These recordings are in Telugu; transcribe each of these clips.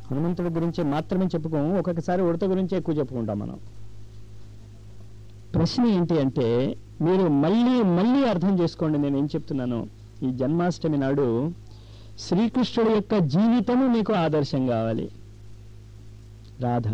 హనుమంతుడి గురించి మాత్రమే చెప్పుకోము ఒక్కొక్కసారి ఉడత గురించి ఎక్కువ చెప్పుకుంటాం మనం ప్రశ్న ఏంటి అంటే మీరు మళ్ళీ మళ్ళీ అర్థం చేసుకోండి నేను ఏం చెప్తున్నాను ఈ జన్మాష్టమి నాడు శ్రీకృష్ణుడి యొక్క జీవితము మీకు ఆదర్శం కావాలి రాధ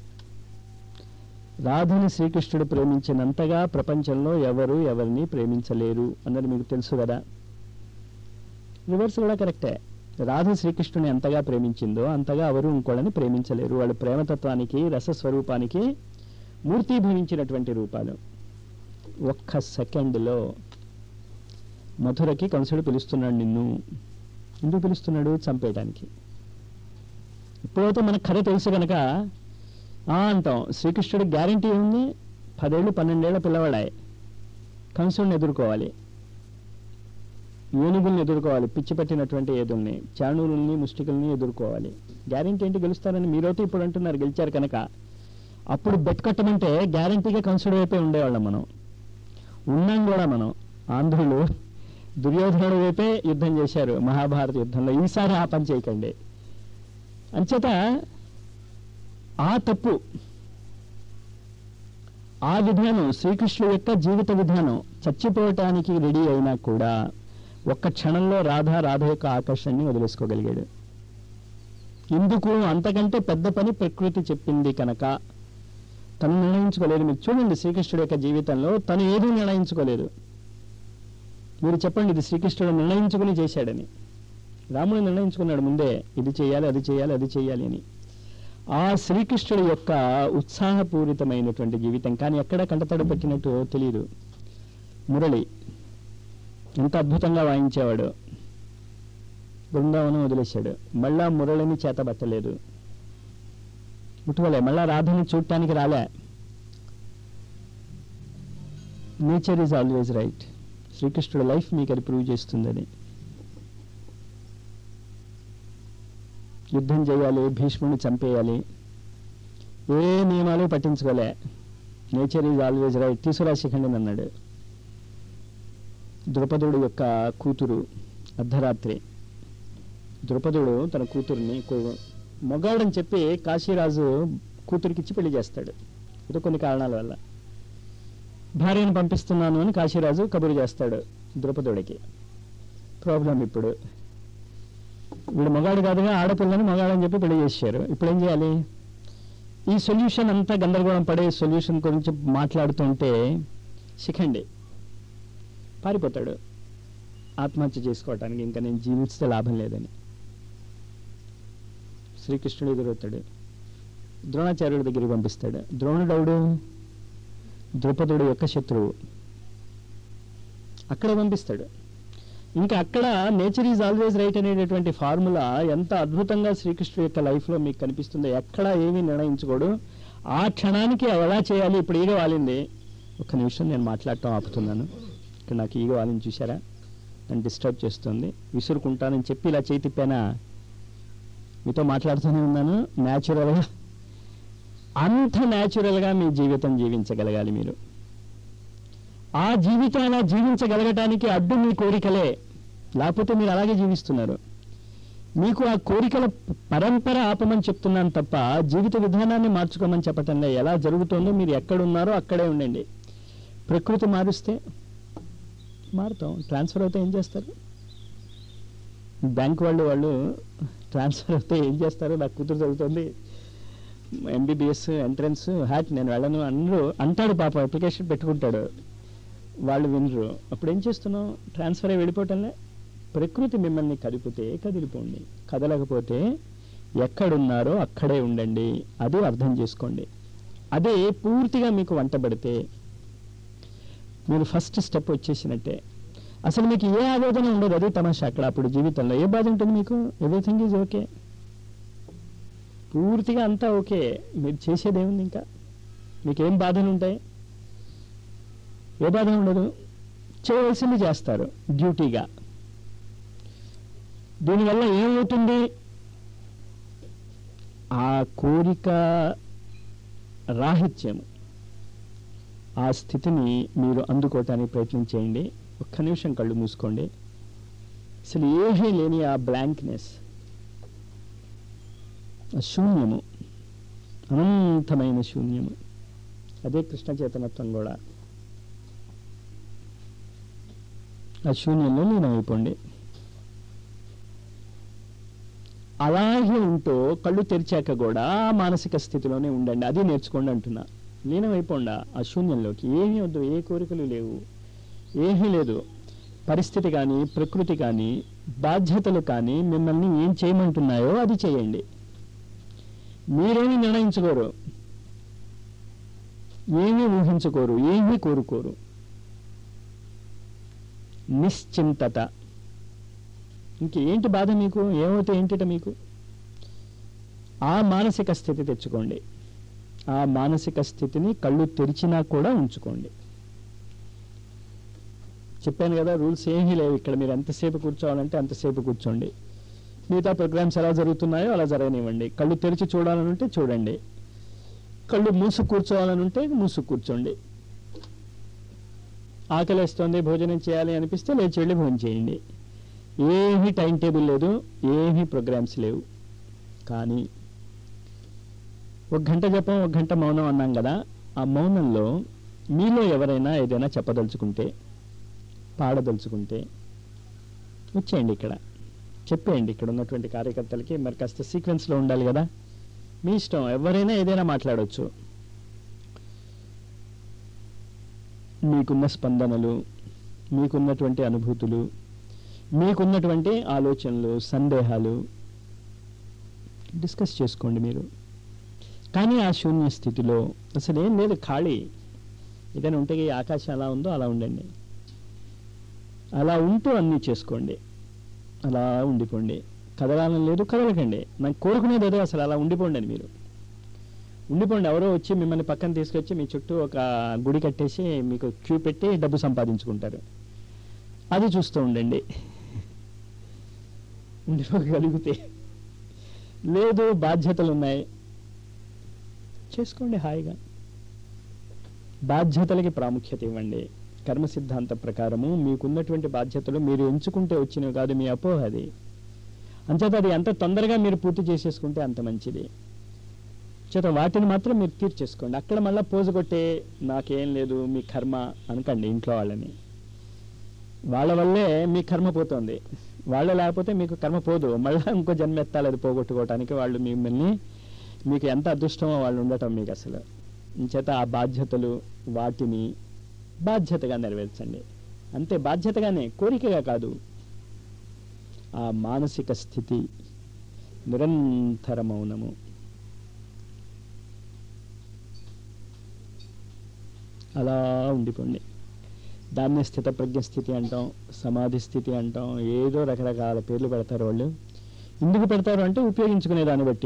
రాధని శ్రీకృష్ణుడు ప్రేమించినంతగా ప్రపంచంలో ఎవరు ఎవరిని ప్రేమించలేరు అన్నది మీకు తెలుసు కదా రివర్స్ కూడా కరెక్టే రాధ శ్రీకృష్ణుని ఎంతగా ప్రేమించిందో అంతగా ఎవరు ఇంకోళ్ళని ప్రేమించలేరు వాళ్ళ ప్రేమతత్వానికి రసస్వరూపానికి మూర్తీభవించినటువంటి రూపాలు ఒక్క సెకండ్లో మధురకి కంసుడు పిలుస్తున్నాడు నిన్ను ఎందుకు పిలుస్తున్నాడు చంపేయడానికి ఇప్పుడైతే మనకు కథ తెలుసు కనుక ఆ అంటాం శ్రీకృష్ణుడి గ్యారంటీ ఉంది పదేళ్ళు పన్నెండేళ్ల పిల్లవాడాయి కంసుడిని ఎదుర్కోవాలి ఏనుగుల్ని ఎదుర్కోవాలి పిచ్చి పట్టినటువంటి ఏదుల్ని చాణూరుల్ని ముష్టికుల్ని ఎదుర్కోవాలి గ్యారంటీ ఏంటి గెలుస్తారని మీరైతే ఇప్పుడు అంటున్నారు గెలిచారు కనుక అప్పుడు బెట్ కట్టమంటే గ్యారంటీగా కంసుడు వైపే ఉండేవాళ్ళం మనం ఉన్నాం కూడా మనం ఆంధ్రులు దుర్యోధనుడు వైపే యుద్ధం చేశారు మహాభారత యుద్ధంలో ఈసారి ఆ పని చేయకండి అంచేత ఆ తప్పు ఆ విధానం శ్రీకృష్ణుడు యొక్క జీవిత విధానం చచ్చిపోవటానికి రెడీ అయినా కూడా ఒక్క క్షణంలో రాధ రాధ యొక్క ఆకర్షణని వదిలేసుకోగలిగాడు ఎందుకు అంతకంటే పెద్ద పని ప్రకృతి చెప్పింది కనుక తను నిర్ణయించుకోలేదు మీరు చూడండి శ్రీకృష్ణుడు యొక్క జీవితంలో తను ఏదీ నిర్ణయించుకోలేదు మీరు చెప్పండి ఇది శ్రీకృష్ణుడు నిర్ణయించుకుని చేశాడని రాముడు నిర్ణయించుకున్నాడు ముందే ఇది చేయాలి అది చేయాలి అది చేయాలి అని ఆ శ్రీకృష్ణుడి యొక్క ఉత్సాహపూరితమైనటువంటి జీవితం కానీ ఎక్కడ కంటతడి పెట్టినట్టు తెలియదు మురళి ఎంత అద్భుతంగా వాయించేవాడు బృందావనం వదిలేశాడు మళ్ళా మురళిని చేతబట్టలేదు ముట్టుకోలే మళ్ళా రాధని చూడటానికి రాలే నేచర్ ఈజ్ ఆల్వేజ్ రైట్ శ్రీకృష్ణుడు లైఫ్ మీకు అది ప్రూవ్ చేస్తుందని యుద్ధం చేయాలి భీష్ముడిని చంపేయాలి ఏ నియమాలు పట్టించుకోలే నేచర్ ఈజ్ ఆల్వేజ్ రైట్ తీసుకురా శిఖండిని అన్నాడు ద్రుపదుడు యొక్క కూతురు అర్ధరాత్రి ద్రుపదుడు తన కూతుర్ని కో- మొగాడని చెప్పి కాశీరాజు కూతురికిచ్చి పెళ్లి చేస్తాడు ఏదో కొన్ని కారణాల వల్ల భార్యను పంపిస్తున్నాను అని కాశీరాజు కబురు చేస్తాడు ద్రుపదుడికి ప్రాబ్లం ఇప్పుడు వీడు మగాడు కాదుగా ఆడపిల్లని మగాడని చెప్పి పెళ్లి చేశారు ఇప్పుడు ఏం చేయాలి ఈ సొల్యూషన్ అంతా గందరగోళం పడే సొల్యూషన్ గురించి మాట్లాడుతుంటే శిఖండి పారిపోతాడు ఆత్మహత్య చేసుకోవటానికి ఇంకా నేను జీవిస్తే లాభం లేదని శ్రీకృష్ణుడు ఎదురవుతాడు ద్రోణాచార్యుడి దగ్గరికి పంపిస్తాడు ద్రోణుడవుడు ద్రౌపదుడు యొక్క శత్రువు అక్కడ పంపిస్తాడు ఇంకా అక్కడ నేచర్ ఈజ్ ఆల్వేస్ రైట్ అనేటటువంటి ఫార్ములా ఎంత అద్భుతంగా శ్రీకృష్ణుడు యొక్క లైఫ్లో మీకు కనిపిస్తుందో ఎక్కడ ఏమీ నిర్ణయించుకోడు ఆ క్షణానికి ఎలా చేయాలి ఇప్పుడు ఈగ వాలింది ఒక్క నిమిషం నేను మాట్లాడటం ఆపుతున్నాను ఇక్కడ నాకు ఈగ వాలింది చూసారా నన్ను డిస్టర్బ్ చేస్తుంది విసురుకుంటానని చెప్పి ఇలా చేయి తిప్పానా మీతో మాట్లాడుతూనే ఉన్నాను న్యాచురల్గా అంత న్యాచురల్గా మీ జీవితం జీవించగలగాలి మీరు ఆ జీవితాన్ని జీవించగలగటానికి అడ్డు మీ కోరికలే లేకపోతే మీరు అలాగే జీవిస్తున్నారు మీకు ఆ కోరికల పరంపర ఆపమని చెప్తున్నాను తప్ప జీవిత విధానాన్ని మార్చుకోమని చెప్పటంలే ఎలా జరుగుతుందో మీరు ఎక్కడున్నారో అక్కడే ఉండండి ప్రకృతి మారుస్తే మారుతాం ట్రాన్స్ఫర్ అవుతే ఏం చేస్తారు బ్యాంక్ వాళ్ళు వాళ్ళు ట్రాన్స్ఫర్ అవుతే ఏం చేస్తారు నాకు కూతురు చదువుతుంది ఎంబీబీఎస్ ఎంట్రన్స్ హ్యాట్ నేను వెళ్ళను అందరూ అంటాడు పాప అప్లికేషన్ పెట్టుకుంటాడు వాళ్ళు వినరు అప్పుడు ఏం చేస్తున్నాం ట్రాన్స్ఫర్ అయ్యి వెళ్ళిపోవటంలే ప్రకృతి మిమ్మల్ని కదిపితే కదిలిపోండి కదలకపోతే ఎక్కడున్నారో అక్కడే ఉండండి అది అర్థం చేసుకోండి అదే పూర్తిగా మీకు వంటబడితే మీరు ఫస్ట్ స్టెప్ వచ్చేసినట్టే అసలు మీకు ఏ ఆవేదన ఉండదు అది తమాషా అక్కడ అప్పుడు జీవితంలో ఏ బాధ ఉంటుంది మీకు ఎవ్రీథింగ్ ఈజ్ ఓకే పూర్తిగా అంతా ఓకే మీరు చేసేది ఏముంది ఇంకా మీకేం బాధలు ఉంటాయి ఏ బాధ ఉండదు చేయవలసింది చేస్తారు డ్యూటీగా దీనివల్ల ఏమవుతుంది ఆ కోరిక రాహిత్యం ఆ స్థితిని మీరు అందుకోవటానికి ప్రయత్నం చేయండి ఒక్క నిమిషం కళ్ళు మూసుకోండి అసలు ఏమీ లేని ఆ బ్లాంక్నెస్ ఆ శూన్యము అనంతమైన శూన్యము అదే కృష్ణ చైతన్యత్వం కూడా ఆ శూన్యంలో లీనమైపోండి అలాగే ఉంటూ కళ్ళు తెరిచాక కూడా ఆ మానసిక స్థితిలోనే ఉండండి అది నేర్చుకోండి అంటున్నా లీనమైపోండా ఆ శూన్యంలోకి ఏమీ వద్దు ఏ కోరికలు లేవు ఏమీ లేదు పరిస్థితి కానీ ప్రకృతి కానీ బాధ్యతలు కానీ మిమ్మల్ని ఏం చేయమంటున్నాయో అది చేయండి మీరేమీ నిర్ణయించుకోరు ఏమీ ఊహించుకోరు ఏమీ కోరుకోరు నిశ్చింతత ఇంకేంటి బాధ మీకు ఏమైతే ఏంటిట మీకు ఆ మానసిక స్థితి తెచ్చుకోండి ఆ మానసిక స్థితిని కళ్ళు తెరిచినా కూడా ఉంచుకోండి చెప్పాను కదా రూల్స్ ఏమీ లేవు ఇక్కడ మీరు ఎంతసేపు కూర్చోవాలంటే అంతసేపు కూర్చోండి మిగతా ప్రోగ్రామ్స్ ఎలా జరుగుతున్నాయో అలా జరగనివ్వండి కళ్ళు తెరిచి చూడాలనుంటే చూడండి కళ్ళు మూసు కూర్చోవాలనుంటే మూసు కూర్చోండి ఆకలేస్తోంది భోజనం చేయాలి అనిపిస్తే లేచి వెళ్ళి భోజనం చేయండి ఏమీ టైం టేబుల్ లేదు ఏమీ ప్రోగ్రామ్స్ లేవు కానీ ఒక గంట జపం ఒక గంట మౌనం అన్నాం కదా ఆ మౌనంలో మీలో ఎవరైనా ఏదైనా చెప్పదలుచుకుంటే పాడదలుచుకుంటే వచ్చేయండి ఇక్కడ చెప్పేయండి ఇక్కడ ఉన్నటువంటి కార్యకర్తలకి మరి కాస్త సీక్వెన్స్లో ఉండాలి కదా మీ ఇష్టం ఎవరైనా ఏదైనా మాట్లాడవచ్చు మీకున్న స్పందనలు మీకున్నటువంటి అనుభూతులు మీకున్నటువంటి ఆలోచనలు సందేహాలు డిస్కస్ చేసుకోండి మీరు కానీ ఆ శూన్య స్థితిలో అసలు ఏం లేదు ఖాళీ ఏదైనా ఉంటే ఈ ఆకాశం ఎలా ఉందో అలా ఉండండి అలా ఉంటూ అన్నీ చేసుకోండి అలా ఉండిపోండి కదలాలని లేదు కదలకండి నాకు కోరుకునేది అదే అసలు అలా ఉండిపోండి అని మీరు ఉండిపోండి ఎవరో వచ్చి మిమ్మల్ని పక్కన తీసుకొచ్చి మీ చుట్టూ ఒక గుడి కట్టేసి మీకు క్యూ పెట్టి డబ్బు సంపాదించుకుంటారు అది చూస్తూ ఉండండి ఉండిపోగలిగితే లేదు బాధ్యతలు ఉన్నాయి చేసుకోండి హాయిగా బాధ్యతలకి ప్రాముఖ్యత ఇవ్వండి కర్మ సిద్ధాంత ప్రకారము మీకున్నటువంటి బాధ్యతలు మీరు ఎంచుకుంటే వచ్చినవి కాదు మీ అపోహ అది అంచేత అది ఎంత తొందరగా మీరు పూర్తి చేసేసుకుంటే అంత మంచిది చేత వాటిని మాత్రం మీరు తీర్చేసుకోండి అక్కడ మళ్ళీ పోజు కొట్టే నాకేం లేదు మీ కర్మ అనకండి ఇంట్లో వాళ్ళని వాళ్ళ వల్లే మీ కర్మ పోతుంది వాళ్ళు లేకపోతే మీకు కర్మ పోదు మళ్ళీ ఇంకో జన్మ ఎత్తాలి అది పోగొట్టుకోవటానికి వాళ్ళు మిమ్మల్ని మీకు ఎంత అదృష్టమో వాళ్ళు ఉండటం మీకు అసలు చేత ఆ బాధ్యతలు వాటిని బాధ్యతగా నెరవేర్చండి అంతే బాధ్యతగానే కోరికగా కాదు ఆ మానసిక స్థితి నిరంతర మౌనము అలా ఉండిపోండి దాన్నే స్థితప్రజ్ఞ స్థితి అంటాం సమాధి స్థితి అంటాం ఏదో రకరకాల పేర్లు పెడతారు వాళ్ళు ఎందుకు పెడతారు అంటే ఉపయోగించుకునే దాన్ని బట్టి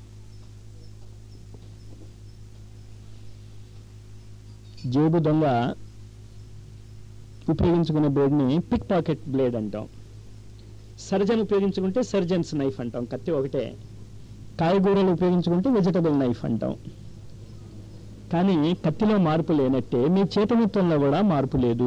జేబు దొంగ ఉపయోగించుకునే బ్లేడ్ని పిక్ పాకెట్ బ్లేడ్ అంటాం సర్జన్ ఉపయోగించుకుంటే సర్జన్స్ నైఫ్ అంటాం కత్తి ఒకటే కాయగూరలు ఉపయోగించుకుంటే వెజిటబుల్ నైఫ్ అంటాం కానీ కత్తిలో మార్పు లేనట్టే మీ చేతనత్వంలో కూడా మార్పు లేదు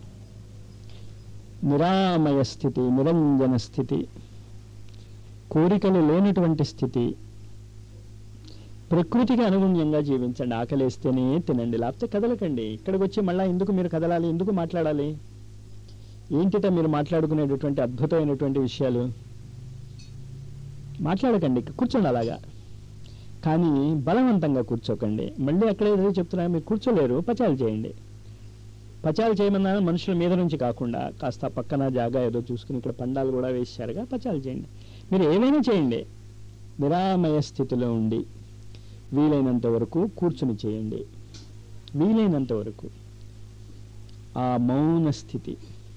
నిరామయ స్థితి నిరంజన స్థితి కోరికలు లేనటువంటి స్థితి ప్రకృతికి అనుగుణ్యంగా జీవించండి ఆకలేస్తేనే తినండి లేకపోతే కదలకండి ఇక్కడికి వచ్చి మళ్ళీ ఎందుకు మీరు కదలాలి ఎందుకు మాట్లాడాలి ఏంటిట మీరు మాట్లాడుకునేటటువంటి అద్భుతమైనటువంటి విషయాలు మాట్లాడకండి కూర్చోండి అలాగా కానీ బలవంతంగా కూర్చోకండి మళ్ళీ అక్కడ ఏదో చెప్తున్నా మీరు కూర్చోలేరు పచాలు చేయండి పచాలు చేయమన్నా మనుషుల మీద నుంచి కాకుండా కాస్త పక్కన జాగా ఏదో చూసుకుని ఇక్కడ పండాలు కూడా వేశారుగా పచాలు చేయండి మీరు ఏమైనా చేయండి నిరామయ స్థితిలో ఉండి వీలైనంత వరకు కూర్చుని చేయండి వీలైనంత వరకు ఆ మౌన స్థితి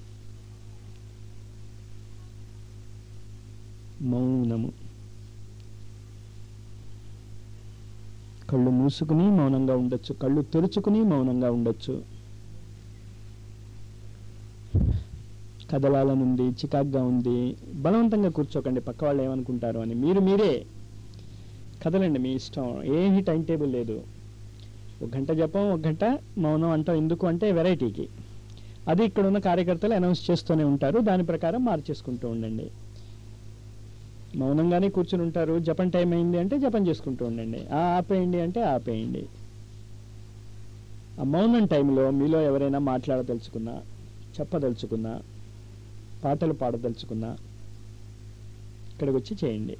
మౌనము కళ్ళు మూసుకుని మౌనంగా ఉండొచ్చు కళ్ళు తెరుచుకుని మౌనంగా ఉండొచ్చు కదలాలనుంది చికాగ్గా ఉంది బలవంతంగా కూర్చోకండి పక్క వాళ్ళు ఏమనుకుంటారు అని మీరు మీరే కదలండి మీ ఇష్టం ఏమీ టైం టేబుల్ లేదు ఒక గంట జపం ఒక గంట మౌనం అంటాం ఎందుకు అంటే వెరైటీకి అది ఇక్కడ ఉన్న కార్యకర్తలు అనౌన్స్ చేస్తూనే ఉంటారు దాని ప్రకారం మార్చేసుకుంటూ ఉండండి మౌనంగానే కూర్చుని ఉంటారు జపం టైం అయింది అంటే జపం చేసుకుంటూ ఉండండి ఆ ఆపేయండి అంటే ఆపేయండి ఆ మౌనం టైంలో మీలో ఎవరైనా మాట్లాడదలుచుకున్నా చెప్పదలుచుకున్నా పాటలు పాడదలుచుకున్నా ఇక్కడికి వచ్చి చేయండి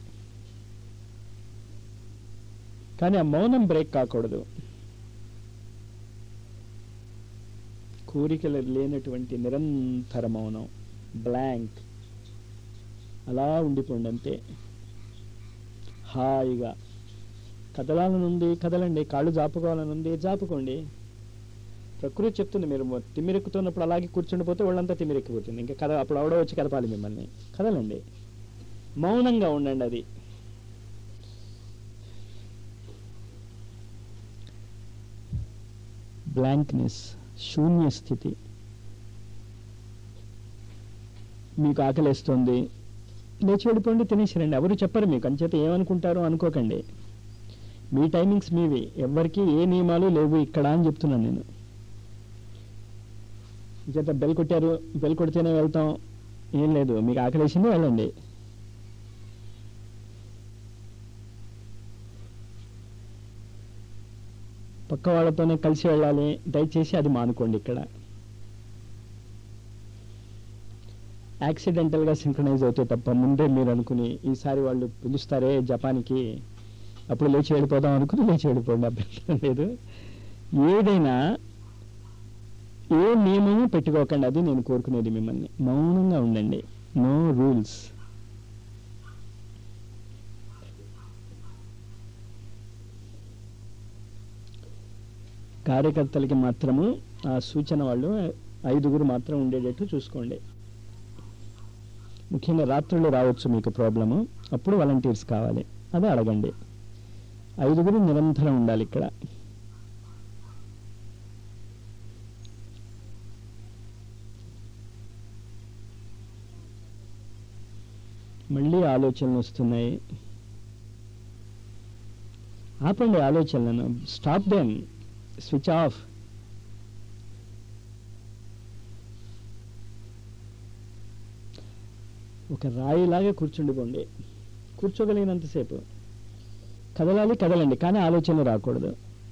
కానీ ఆ మౌనం బ్రేక్ కాకూడదు కోరికలు లేనటువంటి నిరంతర మౌనం బ్లాంక్ అలా ఉండిపోండి అంతే హాయిగా కదలాలనుంది కదలండి కాళ్ళు జాపుకోవాలనుంది జాపుకోండి ప్రకృతి చెప్తుంది మీరు మొ- తిమ్మిరెక్కుతున్నప్పుడు అలాగే కూర్చుండిపోతే వాళ్ళంతా తిమ్మిరెక్కిపోతుంది ఇంకా కథ అప్పుడు ఆవిడ వచ్చి కదపాలి మిమ్మల్ని కదలండి మౌనంగా ఉండండి అది బ్లాంక్నెస్ శూన్య స్థితి మీకు ఆకలిస్తుంది లేచి వెళ్ళిపోండి తినేసిరండి ఎవరు చెప్పరు మీకు అంచేత ఏమనుకుంటారో అనుకోకండి మీ టైమింగ్స్ మీవి ఎవ్వరికి ఏ నియమాలు లేవు ఇక్కడ అని చెప్తున్నాను నేను చేత బెల్ కొట్టారు బెల్ కొడితేనే వెళ్తాం ఏం లేదు మీకు ఆకలేసింది వెళ్ళండి పక్క వాళ్ళతోనే కలిసి వెళ్ళాలి దయచేసి అది మానుకోండి ఇక్కడ యాక్సిడెంటల్గా సింక్రనైజ్ అవుతే తప్ప ముందే మీరు అనుకుని ఈసారి వాళ్ళు పిలుస్తారే జపాన్కి అప్పుడు లేచి వెళ్ళిపోదాం అనుకుని లేచి వెళ్ళిపోండి అభ్యంతరం లేదు ఏదైనా ఏ నియమము పెట్టుకోకండి అది నేను కోరుకునేది మిమ్మల్ని మౌనంగా ఉండండి నో రూల్స్ కార్యకర్తలకి మాత్రము ఆ సూచన వాళ్ళు ఐదుగురు మాత్రం ఉండేటట్టు చూసుకోండి ముఖ్యంగా రాత్రులు రావచ్చు మీకు ప్రాబ్లము అప్పుడు వాలంటీర్స్ కావాలి అదే అడగండి ఐదుగురు నిరంతరం ఉండాలి ఇక్కడ మళ్ళీ ఆలోచనలు వస్తున్నాయి ఆపండి ఆలోచనలను స్టాప్ దెమ్ స్విచ్ ఆఫ్ ఒక రాయిలాగా కూర్చుండిపోండి కూర్చోగలిగినంతసేపు కదలాలి కదలండి కానీ ఆలోచనలు రాకూడదు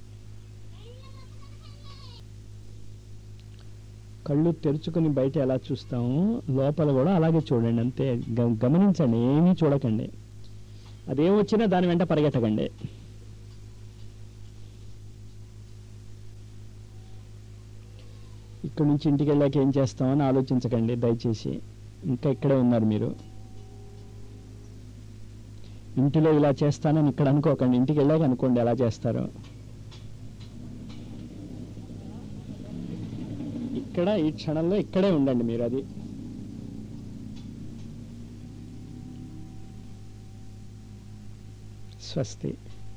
కళ్ళు తెరుచుకుని బయట ఎలా చూస్తామో లోపల కూడా అలాగే చూడండి అంతే గ- గమనించండి ఏమీ చూడకండి అదేం వచ్చినా దాని వెంట పరిగెట్టకండి ఇక్కడ నుంచి ఇంటికి వెళ్ళాక ఏం చేస్తామని ఆలోచించకండి దయచేసి ఇంకా ఇక్కడే ఉన్నారు మీరు ఇంటిలో ఇలా చేస్తానని ఇక్కడ అనుకోకండి ఇంటికి వెళ్ళాక అనుకోండి ఎలా చేస్తారో ఇక్కడ ఈ క్షణంలో ఇక్కడే ఉండండి మీరు అది స్వస్తి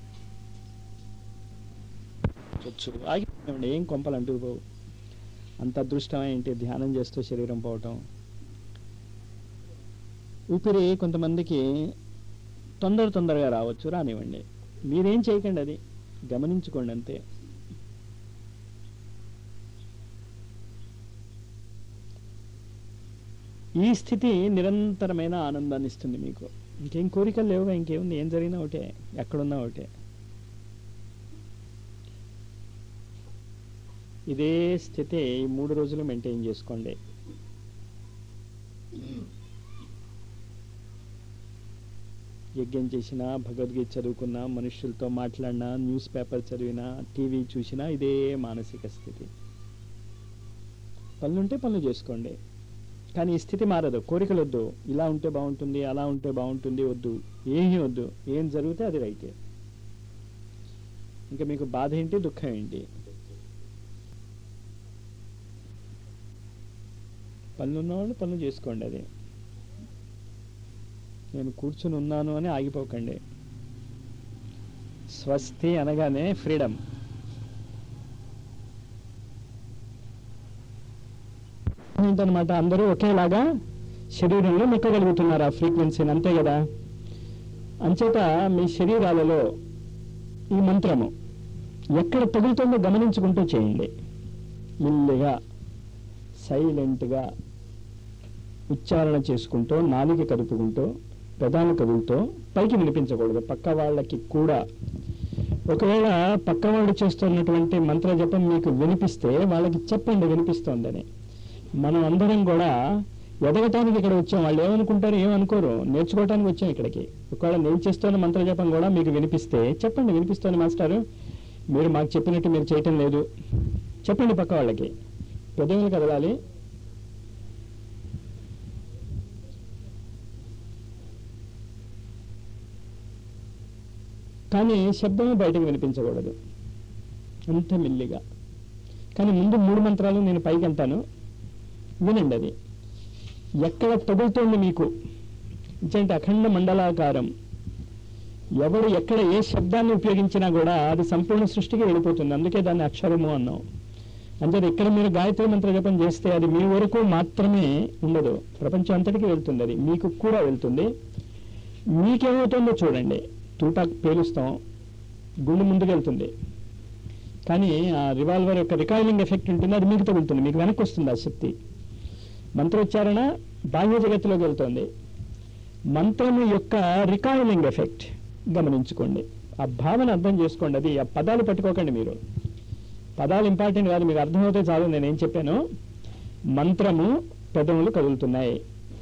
వచ్చు ఆగిపోండి ఏం కొంపలు అంటూ పోవు అంత అదృష్టం ఏంటి ధ్యానం చేస్తూ శరీరం పోవటం ఊపిరి కొంతమందికి తొందర తొందరగా రావచ్చు రానివ్వండి మీరేం చేయకండి అది గమనించుకోండి అంతే ఈ స్థితి నిరంతరమైన ఆనందాన్ని ఇస్తుంది మీకు ఇంకేం కోరికలు లేవుగా ఇంకేముంది ఏం జరిగినా ఒకటే ఎక్కడున్నా ఒకటే ఇదే స్థితి ఈ మూడు రోజులు మెయింటైన్ చేసుకోండి యజ్ఞం చేసినా భగవద్గీత చదువుకున్నా మనుషులతో మాట్లాడినా న్యూస్ పేపర్ చదివినా టీవీ చూసినా ఇదే మానసిక స్థితి పనులుంటే పనులు చేసుకోండి కానీ ఈ స్థితి మారదు కోరికలు వద్దు ఇలా ఉంటే బాగుంటుంది అలా ఉంటే బాగుంటుంది వద్దు ఏమీ వద్దు ఏం జరిగితే అది రైతే ఇంకా మీకు బాధ ఏంటి దుఃఖం ఏంటి పనులు ఉన్నవాళ్ళు పనులు చేసుకోండి అది నేను కూర్చుని ఉన్నాను అని ఆగిపోకండి స్వస్తి అనగానే ఫ్రీడమ్ ఏంటనమాట అందరూ ఒకేలాగా శరీరంలో మెక్కగలుగుతున్నారు ఆ ఫ్రీక్వెన్సీని అంతే కదా అంచేత మీ శరీరాలలో ఈ మంత్రము ఎక్కడ తగులుతుందో గమనించుకుంటూ చేయండి మెల్లిగా సైలెంట్గా ఉచ్చారణ చేసుకుంటూ నాలుక కదుపుకుంటూ ప్రధాన కవులతో పైకి వినిపించకూడదు పక్క వాళ్ళకి కూడా ఒకవేళ పక్క వాళ్ళు చేస్తున్నటువంటి మంత్ర జపం మీకు వినిపిస్తే వాళ్ళకి చెప్పండి వినిపిస్తోందని మనం అందరం కూడా ఎదగటానికి ఇక్కడ వచ్చాం వాళ్ళు ఏమనుకుంటారు ఏమనుకోరు నేర్చుకోవటానికి వచ్చాం ఇక్కడికి ఒకవేళ నేను చేస్తున్న మంత్ర జపం కూడా మీకు వినిపిస్తే చెప్పండి వినిపిస్తోంది మాస్టారు మీరు మాకు చెప్పినట్టు మీరు చేయటం లేదు చెప్పండి పక్క వాళ్ళకి పెద్దవులు కదలాలి కానీ శబ్దము బయటకు వినిపించకూడదు అంత మెల్లిగా కానీ ముందు మూడు మంత్రాలు నేను పైకి అంటాను వినండి అది ఎక్కడ తగులుతోంది మీకు అంటే అఖండ మండలాకారం ఎవడు ఎక్కడ ఏ శబ్దాన్ని ఉపయోగించినా కూడా అది సంపూర్ణ సృష్టికి వెళ్ళిపోతుంది అందుకే దాన్ని అక్షరము అన్నాం అంటే ఇక్కడ మీరు గాయత్రి మంత్ర జపం చేస్తే అది మీ వరకు మాత్రమే ఉండదు ప్రపంచం అంతటికి వెళ్తుంది అది మీకు కూడా వెళ్తుంది మీకేమవుతుందో చూడండి తూటా పేలుస్తాం గుండె ముందుకు వెళ్తుంది కానీ ఆ రివాల్వర్ యొక్క రికాయిలింగ్ ఎఫెక్ట్ ఉంటుంది అది మీకు తగులుతుంది మీకు వెనక్కి వస్తుంది ఆ శక్తి మంత్రోచ్చారణ బాహ్య జగత్తులోకి వెళ్తుంది మంత్రము యొక్క రికాయిలింగ్ ఎఫెక్ట్ గమనించుకోండి ఆ భావన అర్థం చేసుకోండి అది ఆ పదాలు పట్టుకోకండి మీరు పదాలు ఇంపార్టెంట్ కాదు మీకు అర్థమవుతే చాలు నేను ఏం చెప్పాను మంత్రము పెదవులు కదులుతున్నాయి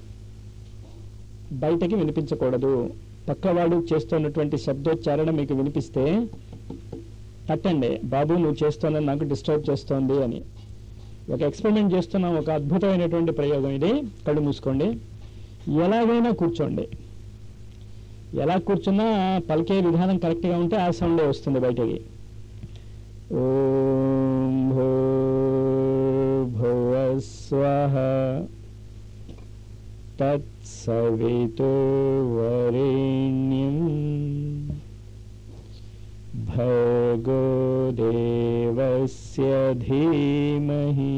బయటకి వినిపించకూడదు పక్కవాడు చేస్తున్నటువంటి శబ్దోచ్చారణ మీకు వినిపిస్తే తట్టండి బాబు నువ్వు చేస్తున్నది నాకు డిస్టర్బ్ చేస్తోంది అని ఒక ఎక్స్పెరిమెంట్ చేస్తున్నాం ఒక అద్భుతమైనటువంటి ప్రయోగం ఇది కళ్ళు మూసుకోండి ఎలాగైనా కూర్చోండి ఎలా కూర్చున్నా పలికే విధానం కరెక్ట్గా ఉంటే ఆ సౌండే వస్తుంది బయటకి ఓం భూర్భువస్వః తత్సవితుర్వరేణ్యం భర్గో దేవస్య ధీమహి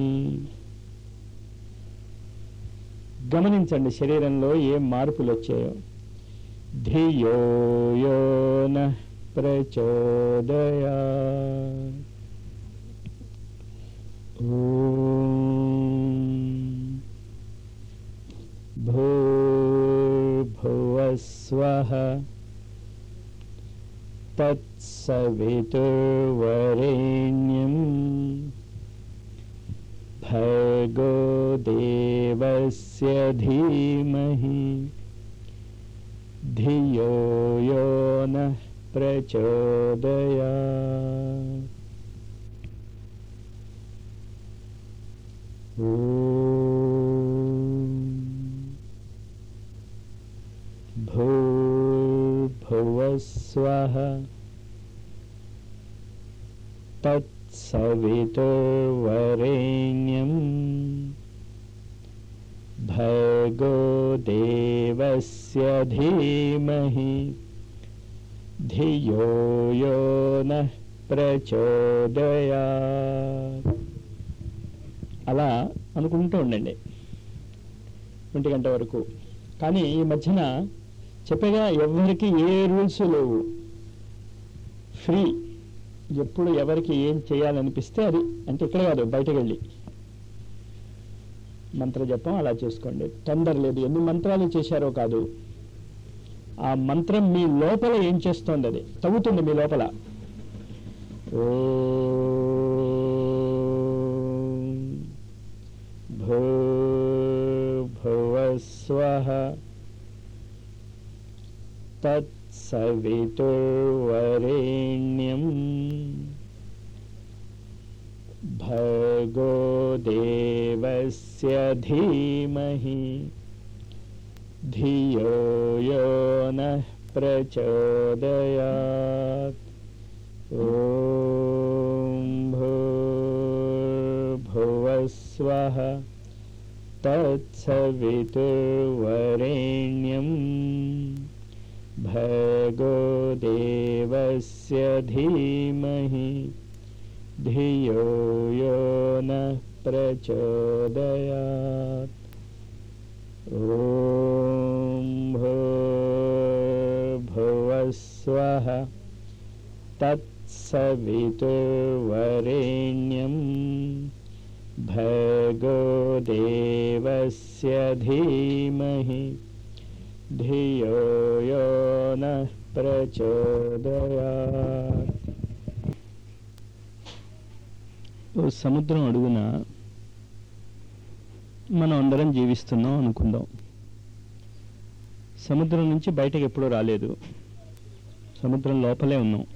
గమనించండి శరీరంలో ఏ మార్పులు వచ్చాయో ధియో యో నః ప్రచోదయా భూర్భువస్వః తత్సవితుర్వరేణ్యం భర్గో దేవస్య ధీమహి ధియో యో నః ప్రచోదయా భూర్భువస్వః తత్సవితుర్వరేణ్యం భర్గో దేవస్య ధీమహి ధియో యో నః ప్రచోదయా అలా అనుకుంటూ ఉండండి ఒంటి గంట వరకు కానీ ఈ మధ్యన చెప్పగా ఎవరికి ఏ రూల్స్ లేవు ఫ్రీ ఎప్పుడు ఎవరికి ఏం చేయాలనిపిస్తే అది అంటే ఇక్కడ కాదు బయటకు వెళ్ళి మంత్ర జపం అలా చేసుకోండి తొందర లేదు ఎన్ని మంత్రాలు చేశారో కాదు ఆ మంత్రం మీ లోపల ఏం చేస్తోంది అది తగ్గుతుంది మీ లోపల భూర్భువస్వః తత్సవితుర్వరేణ్యం భర్గో దేవస్య ధీమహి ధియో యో నః ప్రచోదయాత్ ఓం భూర్భువస్వః తత్సవితుర్వరేణ్యం భర్గో దేవస్య ధీమహి ధియో యో నః ప్రచోదయాత్ ఓం భూర్భువస్వః తత్సవితుర్వరేణ్యం భర్గో దేవస్య ధీమహి ధియో యో నః ప్రచోదయాత్ ఓ సముద్రం అడుగున మనం అందరం జీవిస్తున్నాం అనుకుందాం సముద్రం నుంచి బయటకు ఎప్పుడూ రాలేదు సముద్రం లోపలే ఉన్నాం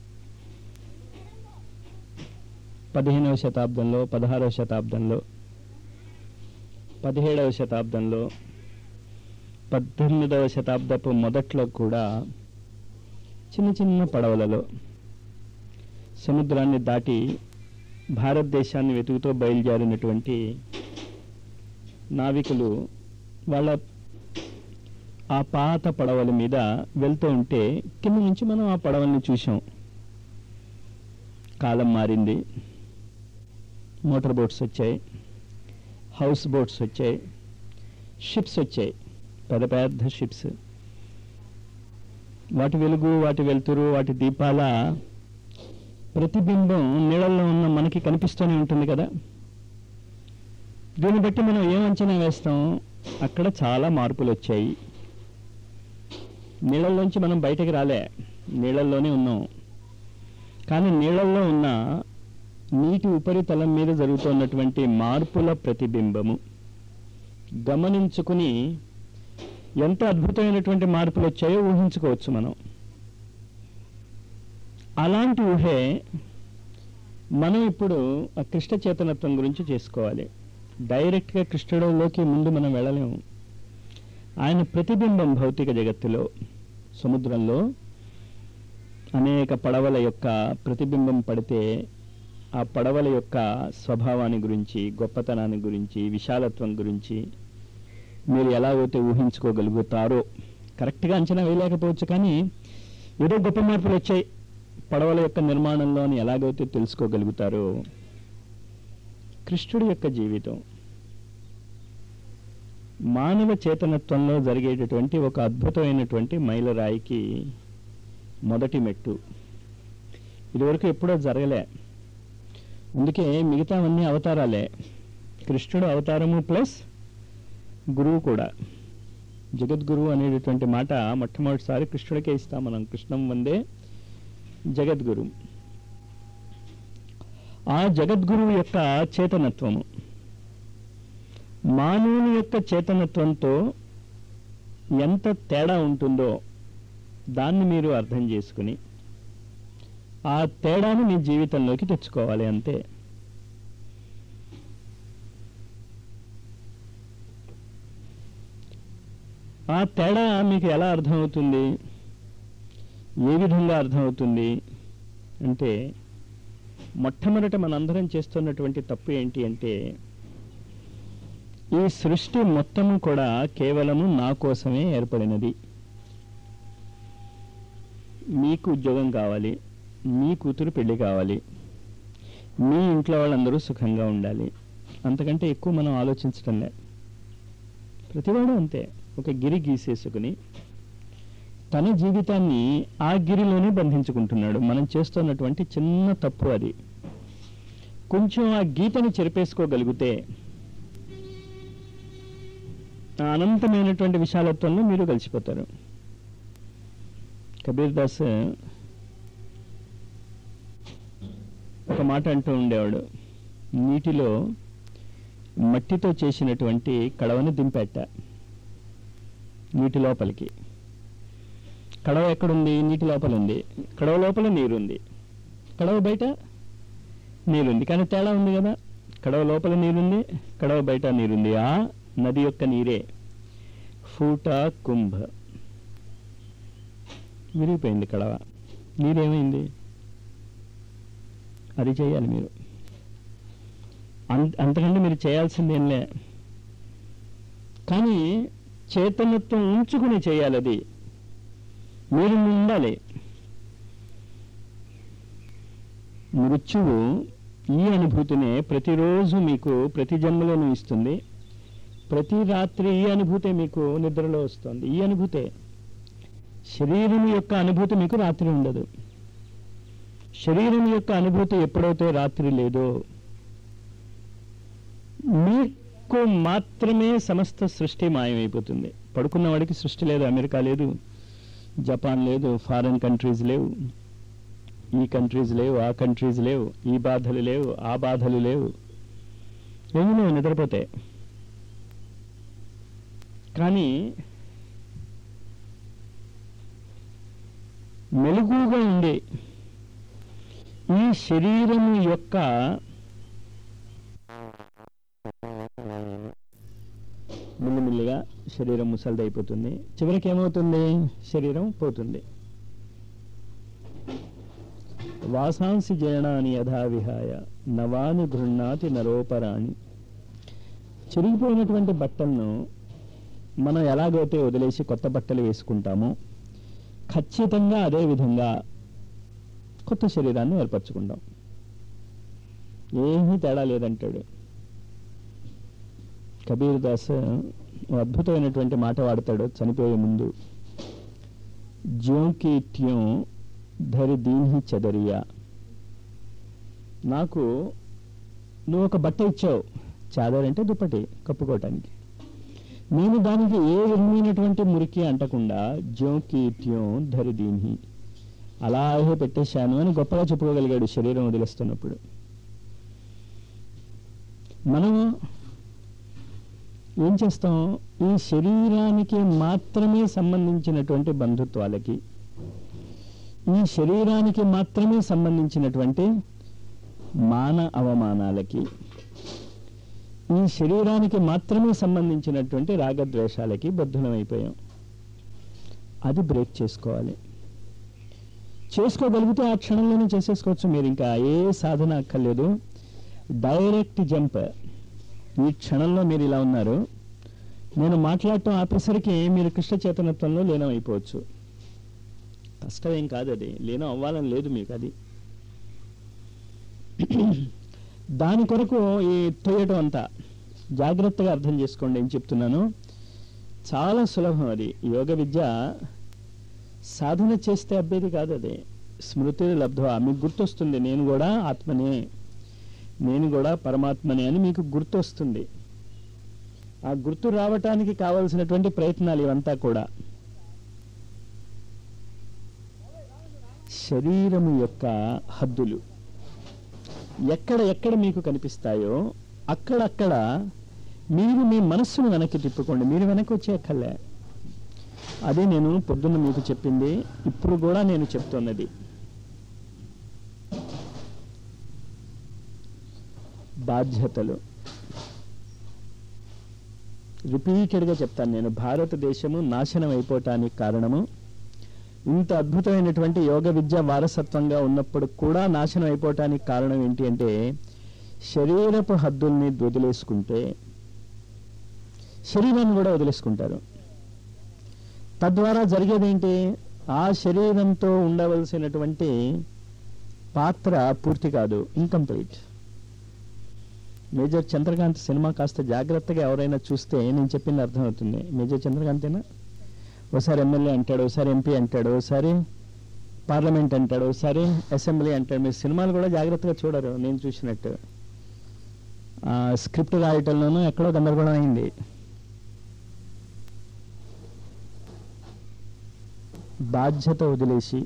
పదిహేనవ శతాబ్దంలో పదహారవ శతాబ్దంలో పదిహేడవ శతాబ్దంలో పద్దెనిమిదవ శతాబ్దపు మొదట్లో కూడా చిన్న చిన్న పడవలలో సముద్రాన్ని దాటి భారతదేశాన్ని వెతుకుతూ బయలుదేరినటువంటి నావికులు వాళ్ళ ఆ పాత పడవల మీద వెళ్తూ ఉంటే కింద నుంచి మనం ఆ పడవల్ని చూసాం కాలం మారింది మోటార్ బోట్స్ వచ్చాయి హౌస్ బోట్స్ వచ్చాయి షిప్స్ వచ్చాయి పెద్ద పెద్ద షిప్స్ వాటి వెలుగు వాటి వెలుతురు వాటి దీపాల ప్రతిబింబం నీళ్ళల్లో ఉన్న మనకి కనిపిస్తూనే ఉంటుంది కదా దీన్ని బట్టి మనం ఏం అంచనా వేస్తాం అక్కడ చాలా మార్పులు వచ్చాయి నీళ్ళల్లోంచి మనం బయటకు రాలే నీళ్ళల్లోనే ఉన్నాం కానీ నీళ్ళల్లో ఉన్న నీటి ఉపరితలం మీద జరుగుతున్నటువంటి మార్పుల ప్రతిబింబము గమనించుకుని ఎంత అద్భుతమైనటువంటి మార్పులు వచ్చాయో ఊహించుకోవచ్చు మనం అలాంటి ఊహే మనం ఇప్పుడు ఆ కృష్ణ చేతనత్వం గురించి చేసుకోవాలి డైరెక్ట్గా కృష్ణుడిలోకి ముందు మనం వెళ్ళలేము ఆయన ప్రతిబింబం భౌతిక జగత్తులో సముద్రంలో అనేక పడవల యొక్క ప్రతిబింబం పడితే ఆ పడవల యొక్క స్వభావాన్ని గురించి గొప్పతనాన్ని గురించి విశాలత్వం గురించి మీరు ఎలాగైతే ఊహించుకోగలుగుతారో కరెక్ట్గా అంచనా వేయలేకపోవచ్చు కానీ ఏదో గొప్ప మార్పులు వచ్చాయి పడవల యొక్క నిర్మాణంలోని ఎలాగైతే తెలుసుకోగలుగుతారో కృష్ణుడి యొక్క జీవితం మానవ చేతనత్వంలో జరిగేటటువంటి ఒక అద్భుతమైనటువంటి మైలురాయికి మొదటి మెట్టు ఇదివరకు ఎప్పుడో జరగలే అందుకే మిగతావన్నీ అవతారాలే కృష్ణుడు అవతారము ప్లస్ గురువు కూడా జగద్గురువు అనేటటువంటి మాట మొట్టమొదటిసారి కృష్ణుడికే ఇస్తాం మనం కృష్ణం వందే జగద్గురు ఆ జగద్గురువు యొక్క చేతనత్వము మానవుని యొక్క చేతనత్వంతో ఎంత తేడా ఉంటుందో దాన్ని మీరు అర్థం చేసుకుని ఆ తేడాను మీ జీవితంలోకి తెచ్చుకోవాలి అంతే ఆ తేడా మీకు ఎలా అర్థమవుతుంది ఏ విధంగా అర్థమవుతుంది అంటే మొట్టమొదట మనందరం చేస్తున్నటువంటి తప్పు ఏంటి అంటే ఈ సృష్టి మొత్తము కూడా కేవలము నా కోసమే ఏర్పడినది మీకు ఉద్యోగం కావాలి మీ కూతురు పెళ్లి కావాలి మీ ఇంట్లో వాళ్ళందరూ సుఖంగా ఉండాలి అంతకంటే ఎక్కువ మనం ఆలోచించడంలే ప్రతివాడు అంతే ఒక గిరి గీసేసుకుని తన జీవితాన్ని ఆ గిరిలోనే బంధించుకుంటున్నాడు మనం చేస్తున్నటువంటి చిన్న తప్పు అది కొంచెం ఆ గీతని చెరిపేసుకోగలిగితే ఆ అనంతమైనటువంటి విశాలత్వంలో మీరు కలిసిపోతారు కబీర్ దాస్ ఒక మాట అంటూ ఉండేవాడు నీటిలో మట్టితో చేసినటువంటి కడవని దింపెట్ట నీటి లోపలికి కడవ ఎక్కడుంది నీటి లోపల ఉంది కడవ లోపల నీరుంది కడవ బయట నీరుంది కానీ తేడా ఉంది కదా కడవ లోపల నీరుంది కడవ బయట నీరుంది ఆ నది యొక్క నీరే ఫూట కుంభ విరిగిపోయింది కడవ నీరేమైంది అది చేయాలి మీరు అంత అంతకంటే మీరు చేయాల్సిందేంలే కానీ చేతనత్వం ఉంచుకుని చేయాలి అది మీరు ఉండాలి మృత్యువు ఈ అనుభూతినే ప్రతిరోజు మీకు ప్రతి జన్మలోనూ ఇస్తుంది ప్రతి రాత్రి ఈ అనుభూతే మీకు నిద్రలో వస్తుంది ఈ అనుభూతే శరీరం యొక్క అనుభూతి మీకు రాత్రి ఉండదు శరీరం యొక్క అనుభూతి ఎప్పుడైతే రాత్రి లేదో మీకు మాత్రమే సమస్త సృష్టి మాయమైపోతుంది పడుకున్న వాడికి సృష్టి లేదు అమెరికా లేదు జపాన్ లేదు ఫారెన్ కంట్రీస్ లేవు ఈ కంట్రీస్ లేవు ఆ కంట్రీస్ లేవు ఈ బాధలు లేవు ఆ బాధలు లేవు ఏమీ లేవు నిద్రపోతే కానీ మెలుగుగా ఉండే ఈ శరీరము యొక్క మిల్లిమిల్లిగా శరీరం ముసలిదైపోతుంది చివరికి ఏమవుతుంది శరీరం పోతుంది వాసాంసి జీర్ణాని యథా విహాయ నవాని గృహ్ణాతి నరోపరాణి చిరిగిపోయినటువంటి బట్టలను మనం ఎలాగైతే వదిలేసి కొత్త బట్టలు వేసుకుంటామో ఖచ్చితంగా అదే విధంగా కొత్త శరీరాన్ని ఏర్పరచుకుంటాం ఏమీ తేడా లేదంటాడు కబీర్ దాస్ ఓ అద్భుతమైనటువంటి మాట వాడతాడు చనిపోయే ముందు జ్యోకి ట్యూ ధరి దీన్ని చెదరియా నాకు నువ్వు ఒక బట్ట ఇచ్చావు చాదర్ అంటే దుప్పటి కప్పుకోవటానికి నేను దానికి ఏ విధమైనటువంటి మురికి అంటకుండా జ్యోకి ట్యూ ధరి దీన్ని అలాగే పెట్టేశాను అని గొప్పగా చెప్పుకోగలిగాడు శరీరం వదిలేస్తున్నప్పుడు మనము ఏం చేస్తాం ఈ శరీరానికి మాత్రమే సంబంధించినటువంటి బంధుత్వాలకి ఈ శరీరానికి మాత్రమే సంబంధించినటువంటి మాన అవమానాలకి ఈ శరీరానికి మాత్రమే సంబంధించినటువంటి రాగద్వేషాలకి బద్ధులమైపోయాం అది బ్రేక్ చేసుకోవాలి చేసుకోగలిగితే ఆ క్షణంలోనే చేసేసుకోవచ్చు మీరు ఇంకా ఏ సాధన అక్కర్లేదు డైరెక్ట్ జంప్ ఈ క్షణంలో మీరు ఇలా ఉన్నారు నేను మాట్లాడటం ఆపేసరికి మీరు కృష్ణ చైతన్యత్వంలో లీనం అయిపోవచ్చు కష్టం ఏం కాదు అది లీనం అవ్వాలని లేదు మీకు అది దాని కొరకు ఈ తొయ్యటం అంతా జాగ్రత్తగా అర్థం చేసుకోండి ఏం చెప్తున్నాను చాలా సులభం అది యోగ విద్య సాధన చేస్తే అబ్బేది కాదు అది స్మృతి లబ్ధ మీకు గుర్తొస్తుంది నేను కూడా ఆత్మనే నేను కూడా పరమాత్మనే అని మీకు గుర్తొస్తుంది ఆ గుర్తు రావటానికి కావలసినటువంటి ప్రయత్నాలు ఇవంతా కూడా శరీరము యొక్క హద్దులు ఎక్కడ ఎక్కడ మీకు కనిపిస్తాయో అక్కడక్కడ మీరు మీ మనస్సును వెనక్కి తిప్పుకోండి మీరు వెనక్కి వచ్చేయక్కర్లే అదే నేను పొద్దున్న మీకు చెప్పింది ఇప్పుడు కూడా నేను చెప్తున్నది బాధ్యతలు రిపీటెడ్గా చెప్తాను నేను భారతదేశము నాశనం అయిపోవటానికి కారణము ఇంత అద్భుతమైనటువంటి యోగ విద్య వారసత్వంగా ఉన్నప్పుడు కూడా నాశనం అయిపోవటానికి కారణం ఏంటి అంటే శరీరపు హద్దుల్ని వదిలేసుకుంటే శరీరాన్ని కూడా వదిలేసుకుంటారు తద్వారా జరిగేది ఏంటి ఆ శరీరంతో ఉండవలసినటువంటి పాత్ర పూర్తి కాదు ఇన్కంప్లీట్ మేజర్ చంద్రకాంత్ సినిమా కాస్త జాగ్రత్తగా ఎవరైనా చూస్తే నేను చెప్పింది అర్థమవుతుంది మేజర్ చంద్రకాంతేనా ఒకసారి ఎమ్మెల్యే అంటాడు ఒకసారి ఎంపీ అంటాడు ఒకసారి పార్లమెంట్ అంటాడు ఒకసారి అసెంబ్లీ అంటాడు మీరు సినిమాలు కూడా జాగ్రత్తగా చూడరు నేను చూసినట్టు ఆ, స్క్రిప్ట్ రాయటంలోనూ ఎక్కడో గందరగోళం అయింది బాధ్యత వదిలేసి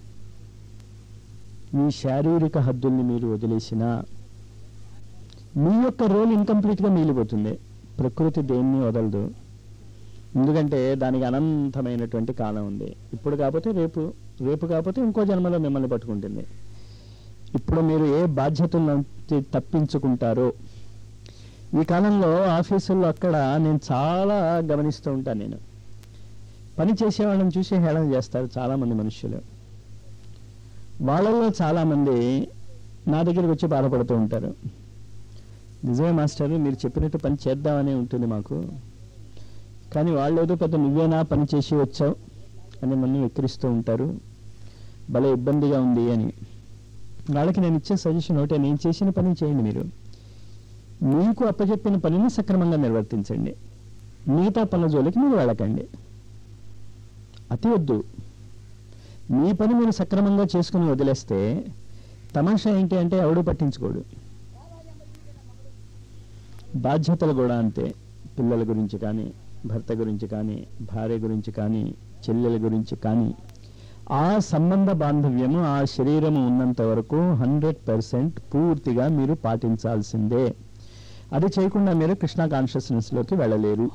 మీ శారీరక హద్దుల్ని మీరు వదిలేసినా మీ యొక్క రోల్ ఇన్కంప్లీట్గా మిగిలిపోతుంది ప్రకృతి దేన్ని వదలదు ఎందుకంటే దానికి అనంతమైనటువంటి కాలం ఉంది ఇప్పుడు కాకపోతే రేపు రేపు కాకపోతే ఇంకో జన్మలో మిమ్మల్ని పట్టుకుంటుంది ఇప్పుడు మీరు ఏ బాధ్యతల నుంచి తప్పించుకుంటారో ఈ కాలంలో ఆఫీసుల్లో అక్కడ నేను చాలా గమనిస్తూ ఉంటాను నేను పని చేసేవాళ్ళని చూసి హేళన చేస్తారు చాలామంది మనుషులు వాళ్ళలో చాలామంది నా దగ్గరికి వచ్చి బాధపడుతూ ఉంటారు నిజమే మాస్టర్ మీరు చెప్పినట్టు పని చేద్దామనే ఉంటుంది మాకు కానీ వాళ్ళు ఏదో పెద్ద నువ్వేనా పని చేసి వచ్చావు అని నన్ను వెక్కిరిస్తూ ఉంటారు భలే ఇబ్బందిగా ఉంది అని వాళ్ళకి నేను ఇచ్చే సజెషన్ ఒకటే నేను చేసిన పని చేయండి మీరు మీకు అప్పచెప్పిన పనిని సక్రమంగా నిర్వర్తించండి మిగతా పనుల జోలికి మీరు వెళ్ళకండి అతి వద్దు మీ పని మీరు సక్రమంగా చేసుకుని వదిలేస్తే తమాషా ఏంటి అంటే ఎవడు పట్టించుకోడు బాధ్యతలు కూడా అంతే పిల్లల గురించి కానీ భర్త గురించి కానీ భార్య గురించి కానీ చెల్లెల గురించి కానీ ఆ సంబంధ బాంధవ్యము ఆ శరీరము ఉన్నంత వరకు హండ్రెడ్ పర్సెంట్ పూర్తిగా మీరు పాటించాల్సిందే అది చేయకుండా మీరు కృష్ణ కాన్షియస్నెస్లోకి వెళ్ళలేరు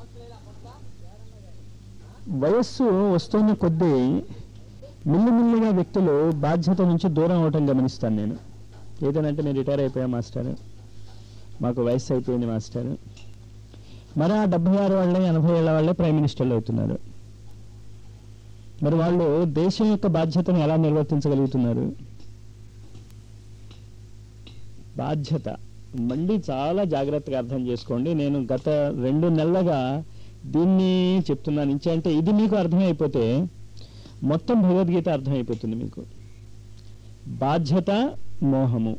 వయస్సు వస్తున్న కొద్దీ మిల్లిమిల్లిగా వ్యక్తులు బాధ్యత నుంచి దూరం అవటం గమనిస్తాను నేను ఏదనంటే నేను రిటైర్ అయిపోయా మాస్టర్ మాకు వయస్సు అయిపోయింది మాస్టర్ మరి ఆ డెబ్బై ఆరు వాళ్ళే ఎనభై ఏళ్ళ వాళ్ళే ప్రైమ్ మినిస్టర్లు అవుతున్నారు మరి వాళ్ళు దేశం యొక్క బాధ్యతను ఎలా నిర్వర్తించగలుగుతున్నారు బాధ్యత మళ్ళీ చాలా జాగ్రత్తగా అర్థం చేసుకోండి నేను గత రెండు నెలలుగా దీన్ని చెప్తున్నాను ఇంచే అంటే ఇది మీకు అర్థమైపోతే మొత్తం భగవద్గీత అర్థమైపోతుంది మీకు బాధ్యత మోహము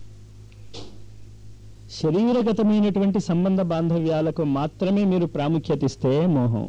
శరీరగతమైనటువంటి సంబంధ బాంధవ్యాలకు మాత్రమే మీరు ప్రాముఖ్యత ఇస్తే మోహం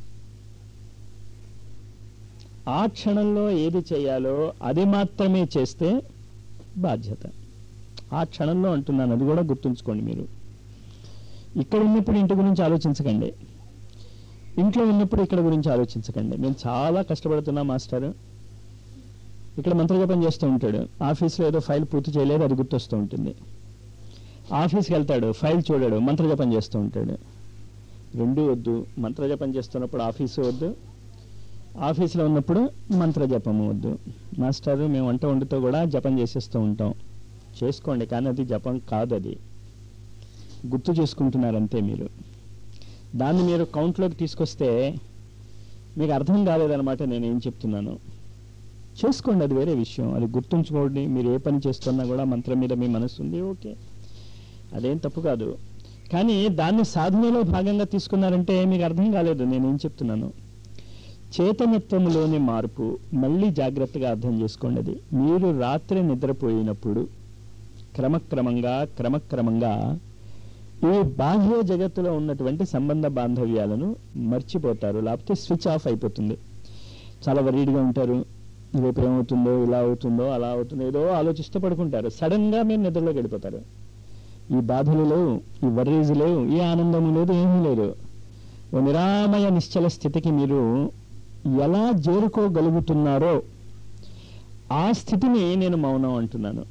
ఆ క్షణంలో ఏది చేయాలో అది మాత్రమే చేస్తే బాధ్యత ఆ క్షణంలో అంటున్నాను అది కూడా గుర్తుంచుకోండి మీరు ఇక్కడ ఉన్నప్పుడు ఇంటి గురించి ఆలోచించకండి ఇంట్లో ఉన్నప్పుడు ఇక్కడ గురించి ఆలోచించకండి మేము చాలా కష్టపడుతున్నాం మాస్టర్ ఇక్కడ మంత్రజపం చేస్తూ ఉంటాడు ఆఫీస్లో ఏదో ఫైల్ పూర్తి చేయలేదు అది గుర్తొస్తూ ఉంటుంది ఆఫీస్కి వెళ్తాడు ఫైల్ చూడాడు మంత్రజపం చేస్తూ ఉంటాడు రెండూ వద్దు మంత్రజపం చేస్తున్నప్పుడు ఆఫీసు వద్దు ఆఫీస్లో ఉన్నప్పుడు మంత్రజపము వద్దు మాస్టర్ మేము వంట వండుతూ కూడా జపం చేసేస్తూ ఉంటాం చేసుకోండి కానీ అది జపం కాదు అది గుర్తు చేసుకుంటున్నారు అంతే మీరు దాన్ని మీరు కౌంట్లోకి తీసుకొస్తే మీకు అర్థం కాలేదన్నమాట నేను ఏం చెప్తున్నాను చేసుకోండి అది వేరే విషయం అది గుర్తుంచుకోండి మీరు ఏ పని చేస్తున్నా కూడా మంత్రం మీద మీ మనసు ఉంది ఓకే అదేం తప్పు కాదు కానీ దాన్ని సాధనలో భాగంగా తీసుకున్నారంటే మీకు అర్థం కాలేదు నేనేం చెప్తున్నాను చేతనత్వములోని మార్పు మళ్ళీ జాగ్రత్తగా అర్థం చేసుకోండి అది మీరు రాత్రి నిద్రపోయినప్పుడు క్రమక్రమంగా క్రమక్రమంగా ఈ బాహ్య జగత్తులో ఉన్నటువంటి సంబంధ బాంధవ్యాలను మర్చిపోతారు లేకపోతే స్విచ్ ఆఫ్ అయిపోతుంది చాలా వరీడ్గా ఉంటారు రేపు ఏమవుతుందో ఇలా అవుతుందో అలా అవుతుందో ఏదో ఆలోచిస్తూ పడుకుంటారు సడన్గా మీరు నిద్రలోకి వెళ్ళిపోతారు ఈ బాధలు లేవు ఈ వర్రీస్ లేవు ఈ ఆనందము లేదు ఏమీ లేదు ఓ నిరామయ నిశ్చల స్థితికి మీరు ఎలా చేరుకోగలుగుతున్నారో ఆ స్థితిని నేను మౌనం అంటున్నాను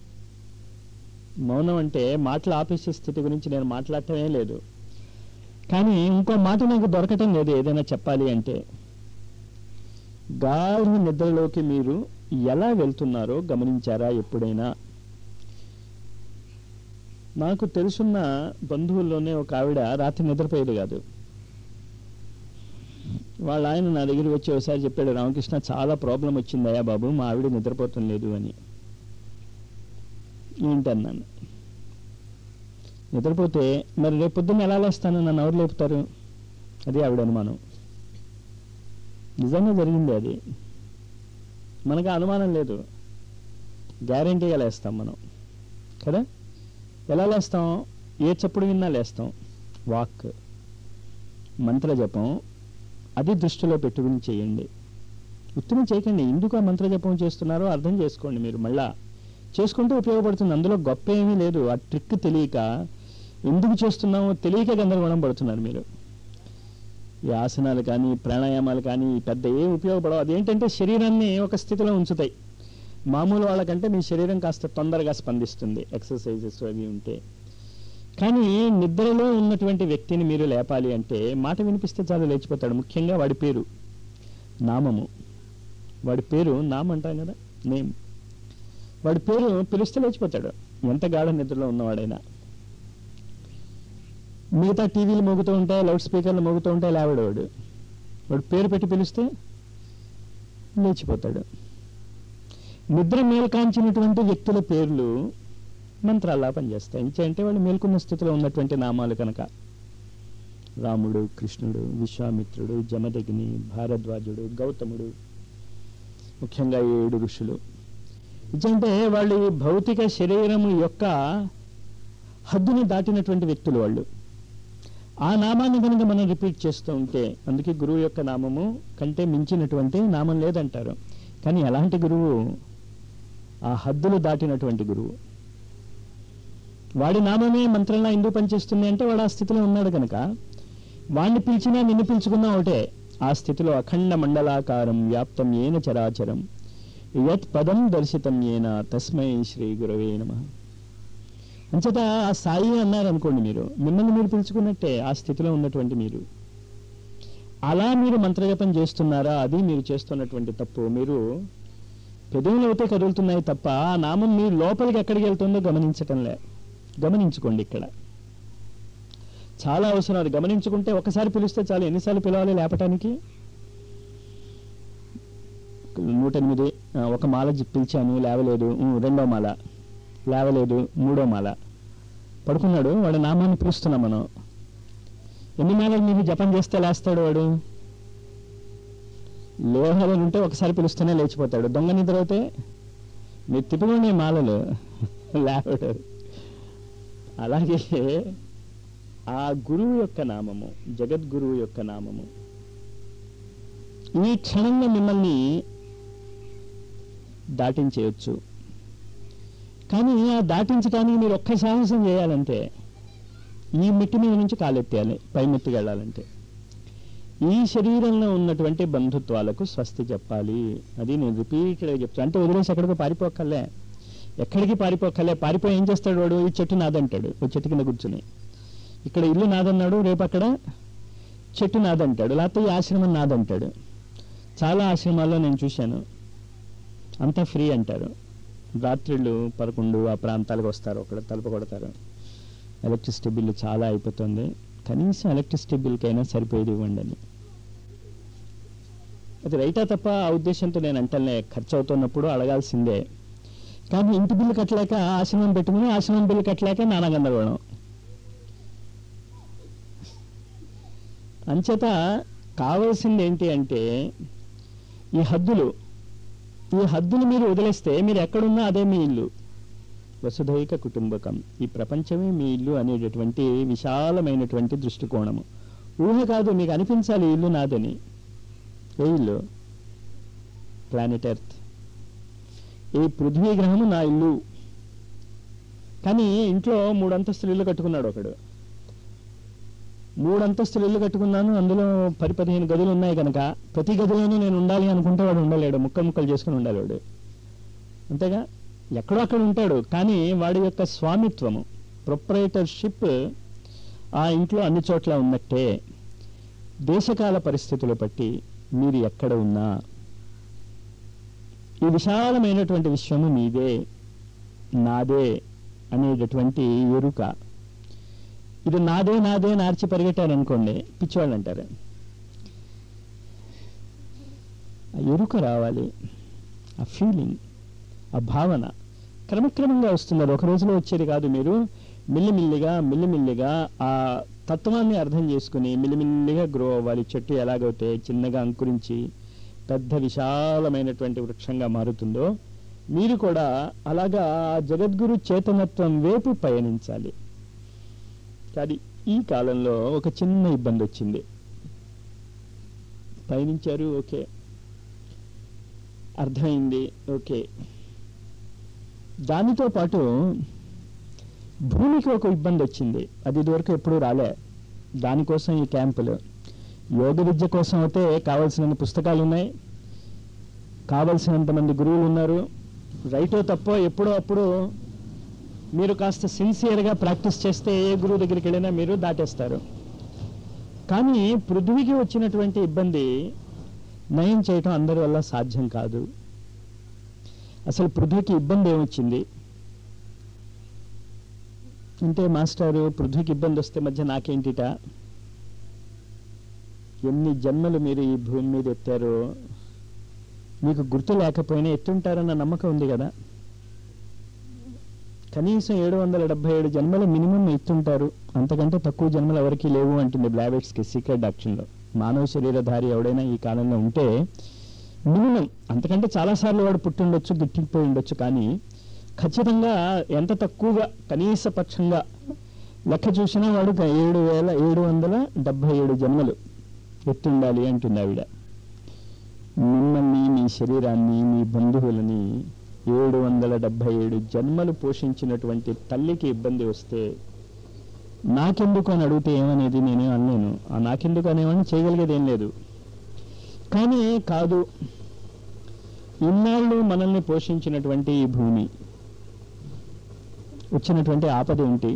మౌనం అంటే మాటలు ఆపేసే స్థితి గురించి నేను మాట్లాడటమే లేదు కానీ ఇంకో మాట నాకు దొరకటం లేదు ఏదైనా చెప్పాలి అంటే గాఢ నిద్రలోకి మీరు ఎలా వెళ్తున్నారో గమనించారా ఎప్పుడైనా నాకు తెలుసున్న బంధువుల్లోనే ఒక ఆవిడ రాత్రి నిద్రపోయేది కాదు వాళ్ళ ఆయన నా దగ్గరికి వచ్చి ఒకసారి చెప్పాడు రామకృష్ణ చాలా ప్రాబ్లం వచ్చిందయ్యా బాబు మా ఆవిడ నిద్రపోవటం లేదు అని ఏంటన్నాను నిద్రపోతే మరి రేపు పొద్దున్న ఎలా లేస్తాను నన్ను ఎవరు లేపుతారు అది ఆవిడ అనుమానం నిజంగా జరిగింది అది మనకు ఆ అనుమానం లేదు గ్యారంటీగా లేస్తాం మనం కదా ఎలా లేస్తాం ఏ చప్పుడు విన్నా లేస్తాం వాక్ మంత్ర జపం అది దృష్టిలో పెట్టుకుని చేయండి ఉత్తరం చేయకండి ఎందుకు ఆ మంత్ర జపం చేస్తున్నారో అర్థం చేసుకోండి మీరు మళ్ళా చేసుకుంటే ఉపయోగపడుతుంది అందులో గొప్ప ఏమీ లేదు ఆ ట్రిక్ తెలియక ఎందుకు చేస్తున్నామో తెలియక గందరగోళం పడుతున్నారు మీరు ఈ ఆసనాలు కానీ ప్రాణాయామాలు కానీ పెద్ద ఏం ఉపయోగపడవు అదేంటంటే శరీరాన్ని ఒక స్థితిలో ఉంచుతాయి మామూలు వాళ్ళకంటే మీ శరీరం కాస్త తొందరగా స్పందిస్తుంది ఎక్సర్సైజెస్ అవి ఉంటే కానీ నిద్రలో ఉన్నటువంటి వ్యక్తిని మీరు లేపాలి అంటే మాట వినిపిస్తే చాలు లేచిపోతాడు ముఖ్యంగా వాడి పేరు నామము వాడి పేరు నామ అంటాం కదా నేమ్ వాడి పేరు పిలిస్తే లేచిపోతాడు ఎంత గాఢ నిద్రలో ఉన్నవాడైనా మిగతా టీవీలు మోగుతూ ఉంటాయి లౌడ్ స్పీకర్లు మోగుతూ ఉంటాయి లేవడవాడు వాడు పేరు పెట్టి పిలిస్తే లేచిపోతాడు నిద్ర మేల్కాంచినటువంటి వ్యక్తుల పేర్లు మంత్రాల్లా పనిచేస్తాయి ఇంచే అంటే వాళ్ళు మేల్కొన్న స్థితిలో ఉన్నటువంటి నామాలు కనుక రాముడు కృష్ణుడు విశ్వామిత్రుడు జమదగ్ని భారద్వాజుడు గౌతముడు ముఖ్యంగా ఈ ఏడు ఋషులు అంటే వాళ్ళు ఈ భౌతిక శరీరము యొక్క హద్దుని దాటినటువంటి వ్యక్తులు వాళ్ళు ఆ నామాన్ని కనుక మనం రిపీట్ చేస్తూ ఉంటే అందుకే గురువు యొక్క నామము కంటే మించినటువంటి నామం లేదంటారు కానీ ఎలాంటి గురువు ఆ హద్దులు దాటినటువంటి గురువు వాడి నామమే మంత్రంలా ఎందుకు పనిచేస్తుంది అంటే వాడు ఆ స్థితిలో ఉన్నాడు కనుక వాణ్ణి పిలిచినా నిన్ను పిలుచుకున్నా ఒకటే ఆ స్థితిలో అఖండ మండలాకారం వ్యాప్తం ఏన చరాచరం యత్ పదం దర్శితం ఏన తస్మై శ్రీ గురవే నమ అంచేత ఆ సాయి అన్నారు అనుకోండి మీరు మిమ్మల్ని మీరు పిలుచుకున్నట్టే ఆ స్థితిలో ఉన్నటువంటి మీరు అలా మీరు మంత్రజపం చేస్తున్నారా అది మీరు చేస్తున్నటువంటి తప్పు మీరు పెదవులు అయితే కదులుతున్నాయి తప్ప ఆ నామం మీ లోపలికి ఎక్కడికి వెళ్తుందో గమనించటంలే గమనించుకోండి ఇక్కడ చాలా అవసరం అది గమనించుకుంటే ఒకసారి పిలిస్తే చాలు ఎన్నిసార్లు పిలవాలి లేపటానికి నూట ఎనిమిది ఆ, ఒక మాల జి- పిలిచాను లేవలేదు ఊ, రెండో మాల లేవలేదు మూడో మాల పడుకున్నాడు వాడు నామాన్ని పిలుస్తున్నాం మనం ఎన్ని మాలలు మీకు జపం చేస్తే లేస్తాడు వాడు లేవాలని ఉంటే ఒకసారి పిలుస్తూనే లేచిపోతాడు దొంగ నిద్ర అయితే మీరు తిప్పుకునే మాలలు లేవడు అలాగే ఆ గురువు యొక్క నామము జగద్గురువు యొక్క నామము ఈ క్షణంలో మిమ్మల్ని దాటించేయచ్చు కానీ ఆ దాటించడానికి మీరు ఒక్క సాహసం చేయాలంటే ఈ మిట్టి మీద నుంచి కాలెత్తేయాలి పై మెట్టుకు వెళ్ళాలంటే ఈ శరీరంలో ఉన్నటువంటి బంధుత్వాలకు స్వస్తి చెప్పాలి అది నేను రిపీటెడ్గా చెప్తాను అంటే వదిలేసి ఎక్కడికో పారిపోకలే ఎక్కడికి పారిపోకలే పారిపోయి ఏం చేస్తాడు వాడు ఈ చెట్టు నాదంటాడు ఓ చెట్టు కింద కూర్చుని ఇక్కడ ఇల్లు నాదన్నాడు రేపు అక్కడ చెట్టు నాదంటాడు లేకపోతే ఈ ఆశ్రమం నాదంటాడు చాలా ఆశ్రమాల్లో నేను చూశాను అంతా ఫ్రీ అంటారు రాత్రిళ్ళు పదకొండు ఆ ప్రాంతాలకు వస్తారు అక్కడ తలుపు కొడతారు ఎలక్ట్రిసిటీ బిల్లు చాలా అయిపోతుంది కనీసం ఎలక్ట్రిసిటీ బిల్కైనా సరిపోయేది ఇవ్వండి అని అది రైటా తప్ప ఆ ఉద్దేశంతో నేను అంటలే ఖర్చు అవుతున్నప్పుడు అడగాల్సిందే కానీ ఇంటి బిల్లు కట్టలేక ఆశ్రమం పెట్టుకుని ఆశ్రమం బిల్లు కట్టలేక నానా గందరగోళం అంచేత కావాల్సింది ఏంటి అంటే ఈ హద్దులు ఈ హద్దులు మీరు వదిలేస్తే మీరు ఎక్కడున్నా అదే మీ ఇల్లు వసుధైక కుటుంబకం ఈ ప్రపంచమే మీ ఇల్లు అనేటటువంటి విశాలమైనటువంటి దృష్టికోణము ఊహ కాదు మీకు అనిపించాలి ఈ ఇల్లు నాదని ఏ ఇల్లు ప్లానెట్ ఎర్త్ ఈ పృథ్వీ గ్రహము నా ఇల్లు కానీ ఇంట్లో మూడు అంతస్తులు ఇల్లు కట్టుకున్నాడు ఒకడు మూడు అంతస్తులు ఇల్లు కట్టుకున్నాను అందులో పది పదిహేను గదులు ఉన్నాయి కనుక ప్రతి గదిలోనూ నేను ఉండాలి అనుకుంటే వాడు ఉండలేడు ముక్కలు ముక్కలు చేసుకుని ఉండాలి వాడు అంతేగా ఎక్కడో అక్కడ ఉంటాడు కానీ వాడి యొక్క స్వామిత్వము ప్రొపరేటర్షిప్ ఆ ఇంట్లో అన్ని చోట్ల ఉన్నట్టే దేశకాల పరిస్థితులు బట్టి మీరు ఎక్కడ ఉన్నా ఈ విశాలమైనటువంటి విశ్వము మీదే నాదే అనేటటువంటి ఎరుక ఇది నాదే నాదే నార్చి పరిగెట్టారు అనుకోండి పిచ్చివాళ్ళు అంటారు ఆ ఎరుక రావాలి ఆ ఫీలింగ్ ఆ భావన క్రమక్రమంగా వస్తుంది అది ఒక రోజులో వచ్చేది కాదు మీరు మిల్లిమిల్లిగా మిల్లిమిల్లిగా ఆ తత్వాన్ని అర్థం చేసుకుని మిల్లిమిల్లిగా గ్రో అవ్వాలి చెట్టు ఎలాగైతే చిన్నగా అంకురించి పెద్ద విశాలమైనటువంటి వృక్షంగా మారుతుందో మీరు కూడా అలాగా ఆ జగద్గురు చేతనత్వం వైపు పయనించాలి కానీ ఈ కాలంలో ఒక చిన్న ఇబ్బంది వచ్చింది పయనించారు ఓకే అర్థమైంది ఓకే దానితో పాటు భూమికి ఒక ఇబ్బంది వచ్చింది అది ఇదివరకు ఎప్పుడూ రాలే దానికోసం ఈ క్యాంపులు యోగ విద్య కోసం అయితే కావలసినన్ని పుస్తకాలు ఉన్నాయి కావలసినంత మంది గురువులు ఉన్నారు రైటో తప్పో ఎప్పుడో అప్పుడు మీరు కాస్త సిన్సియర్గా ప్రాక్టీస్ చేస్తే ఏ గురువు దగ్గరికి వెళ్ళినా మీరు దాటేస్తారు కానీ పృథ్వీకి వచ్చినటువంటి ఇబ్బంది నయం చేయటం అందరి వల్ల సాధ్యం కాదు అసలు పృథ్వీకి ఇబ్బంది ఏమొచ్చింది అంటే మాస్టారు పృథ్వీకి ఇబ్బంది వస్తే మధ్య నాకేంటిట ఎన్ని జన్మలు మీరు ఈ భూమి మీద ఎత్తారో మీకు గుర్తు లేకపోయినా ఎత్తుంటారన్న నమ్మకం ఉంది కదా కనీసం ఏడు వందల డెబ్బై ఏడు జన్మలు మినిమం ఎత్తుంటారు అంతకంటే తక్కువ జన్మలు ఎవరికి లేవు అంటుంది బ్లావెట్స్కి సీక్రెట్ డాక్షన్లో మానవ శరీరధారి ఎవడైనా ఈ కాలంలో ఉంటే మినిమం అంతకంటే చాలాసార్లు వాడు పుట్టి ఉండొచ్చు గిట్టిపోయి ఉండొచ్చు కానీ ఖచ్చితంగా ఎంత తక్కువగా కనీస పక్షంగా లెక్క చూసినా వాడు గ- ఏడు వేల ఏడు వందల డెబ్బై ఏడు జన్మలు ఎత్తుండాలి అంటుంది ఆవిడ మిమ్మల్ని మీ శరీరాన్ని మీ బంధువులని ఏడు వందల డెబ్బై ఏడు జన్మలు పోషించినటువంటి తల్లికి ఇబ్బంది వస్తే నాకెందుకు అని అడిగితే ఏమనేది నేనేం అనలేను ఆ నాకెందుకు అనేవాడిని చేయగలిగేది ఏం లేదు కానీ కాదు ఇన్నాళ్ళు మనల్ని పోషించినటువంటి ఈ భూమి వచ్చినటువంటి ఆపద ఏంటి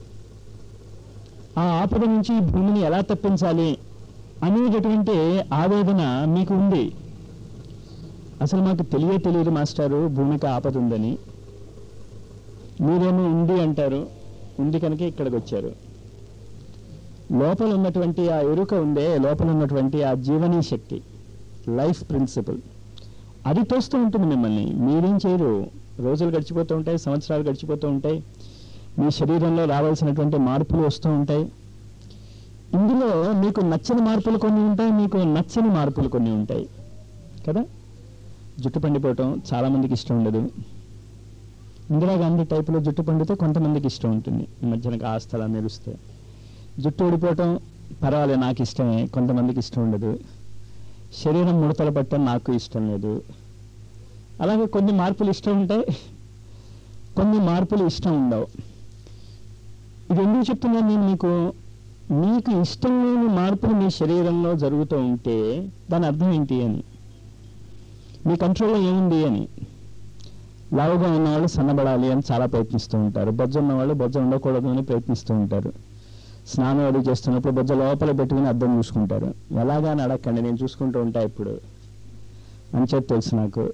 ఆ ఆపద నుంచి ఈ భూమిని ఎలా తప్పించాలి అనేటటువంటి ఆవేదన మీకు ఉంది అసలు మాకు తెలియే తెలియదు మాస్టారు భూమికి ఆపద ఉందని మీరేమో ఉంది అంటారు ఉంది కనుక ఇక్కడికి వచ్చారు లోపల ఉన్నటువంటి ఆ ఎరుక ఉందే లోపల ఉన్నటువంటి ఆ జీవనీ శక్తి లైఫ్ ప్రిన్సిపల్ అది తోస్తూ ఉంటుంది మిమ్మల్ని మీరేం చేయరు రోజులు గడిచిపోతూ ఉంటాయి సంవత్సరాలు గడిచిపోతూ ఉంటాయి మీ శరీరంలో రావాల్సినటువంటి మార్పులు వస్తూ ఉంటాయి ఇందులో మీకు నచ్చని మార్పులు కొన్ని ఉంటాయి మీకు నచ్చని మార్పులు కొన్ని ఉంటాయి కదా జుట్టు పండిపోవటం చాలా మందికి ఇష్టం ఉండదు ఇందిరాగాంధీ టైపులో జుట్టు పండితే కొంతమందికి ఇష్టం ఉంటుంది ఈ మధ్యన ఆస్తలా మెరుస్తే జుట్టు ఊడిపోవటం పర్వాలేదు నాకు ఇష్టమే కొంతమందికి ఇష్టం ఉండదు శరీరం ముడతల పట్టడం నాకు ఇష్టం లేదు అలాగే కొన్ని మార్పులు ఇష్టం ఉంటాయి కొన్ని మార్పులు ఇష్టం ఉండవు ఇది ఎందుకు చెప్తున్నాను నేను మీకు మీకు ఇష్టం లేని మార్పులు మీ శరీరంలో జరుగుతూ ఉంటే దాని అర్థం ఏంటి అని మీ కంట్రోల్లో ఏముంది అని లావుగా ఉన్నవాళ్ళు సన్నబడాలి అని చాలా ప్రయత్నిస్తూ ఉంటారు బొజ్జ ఉన్నవాళ్ళు బొజ్జ ఉండకూడదు అని ప్రయత్నిస్తూ ఉంటారు స్నానం అది చేస్తున్నప్పుడు బొజ్జ లోపల పెట్టుకుని అర్థం చూసుకుంటారు ఎలాగా అని అడగండి నేను చూసుకుంటూ ఉంటా ఇప్పుడు అని చెప్పి తెలుసు నాకు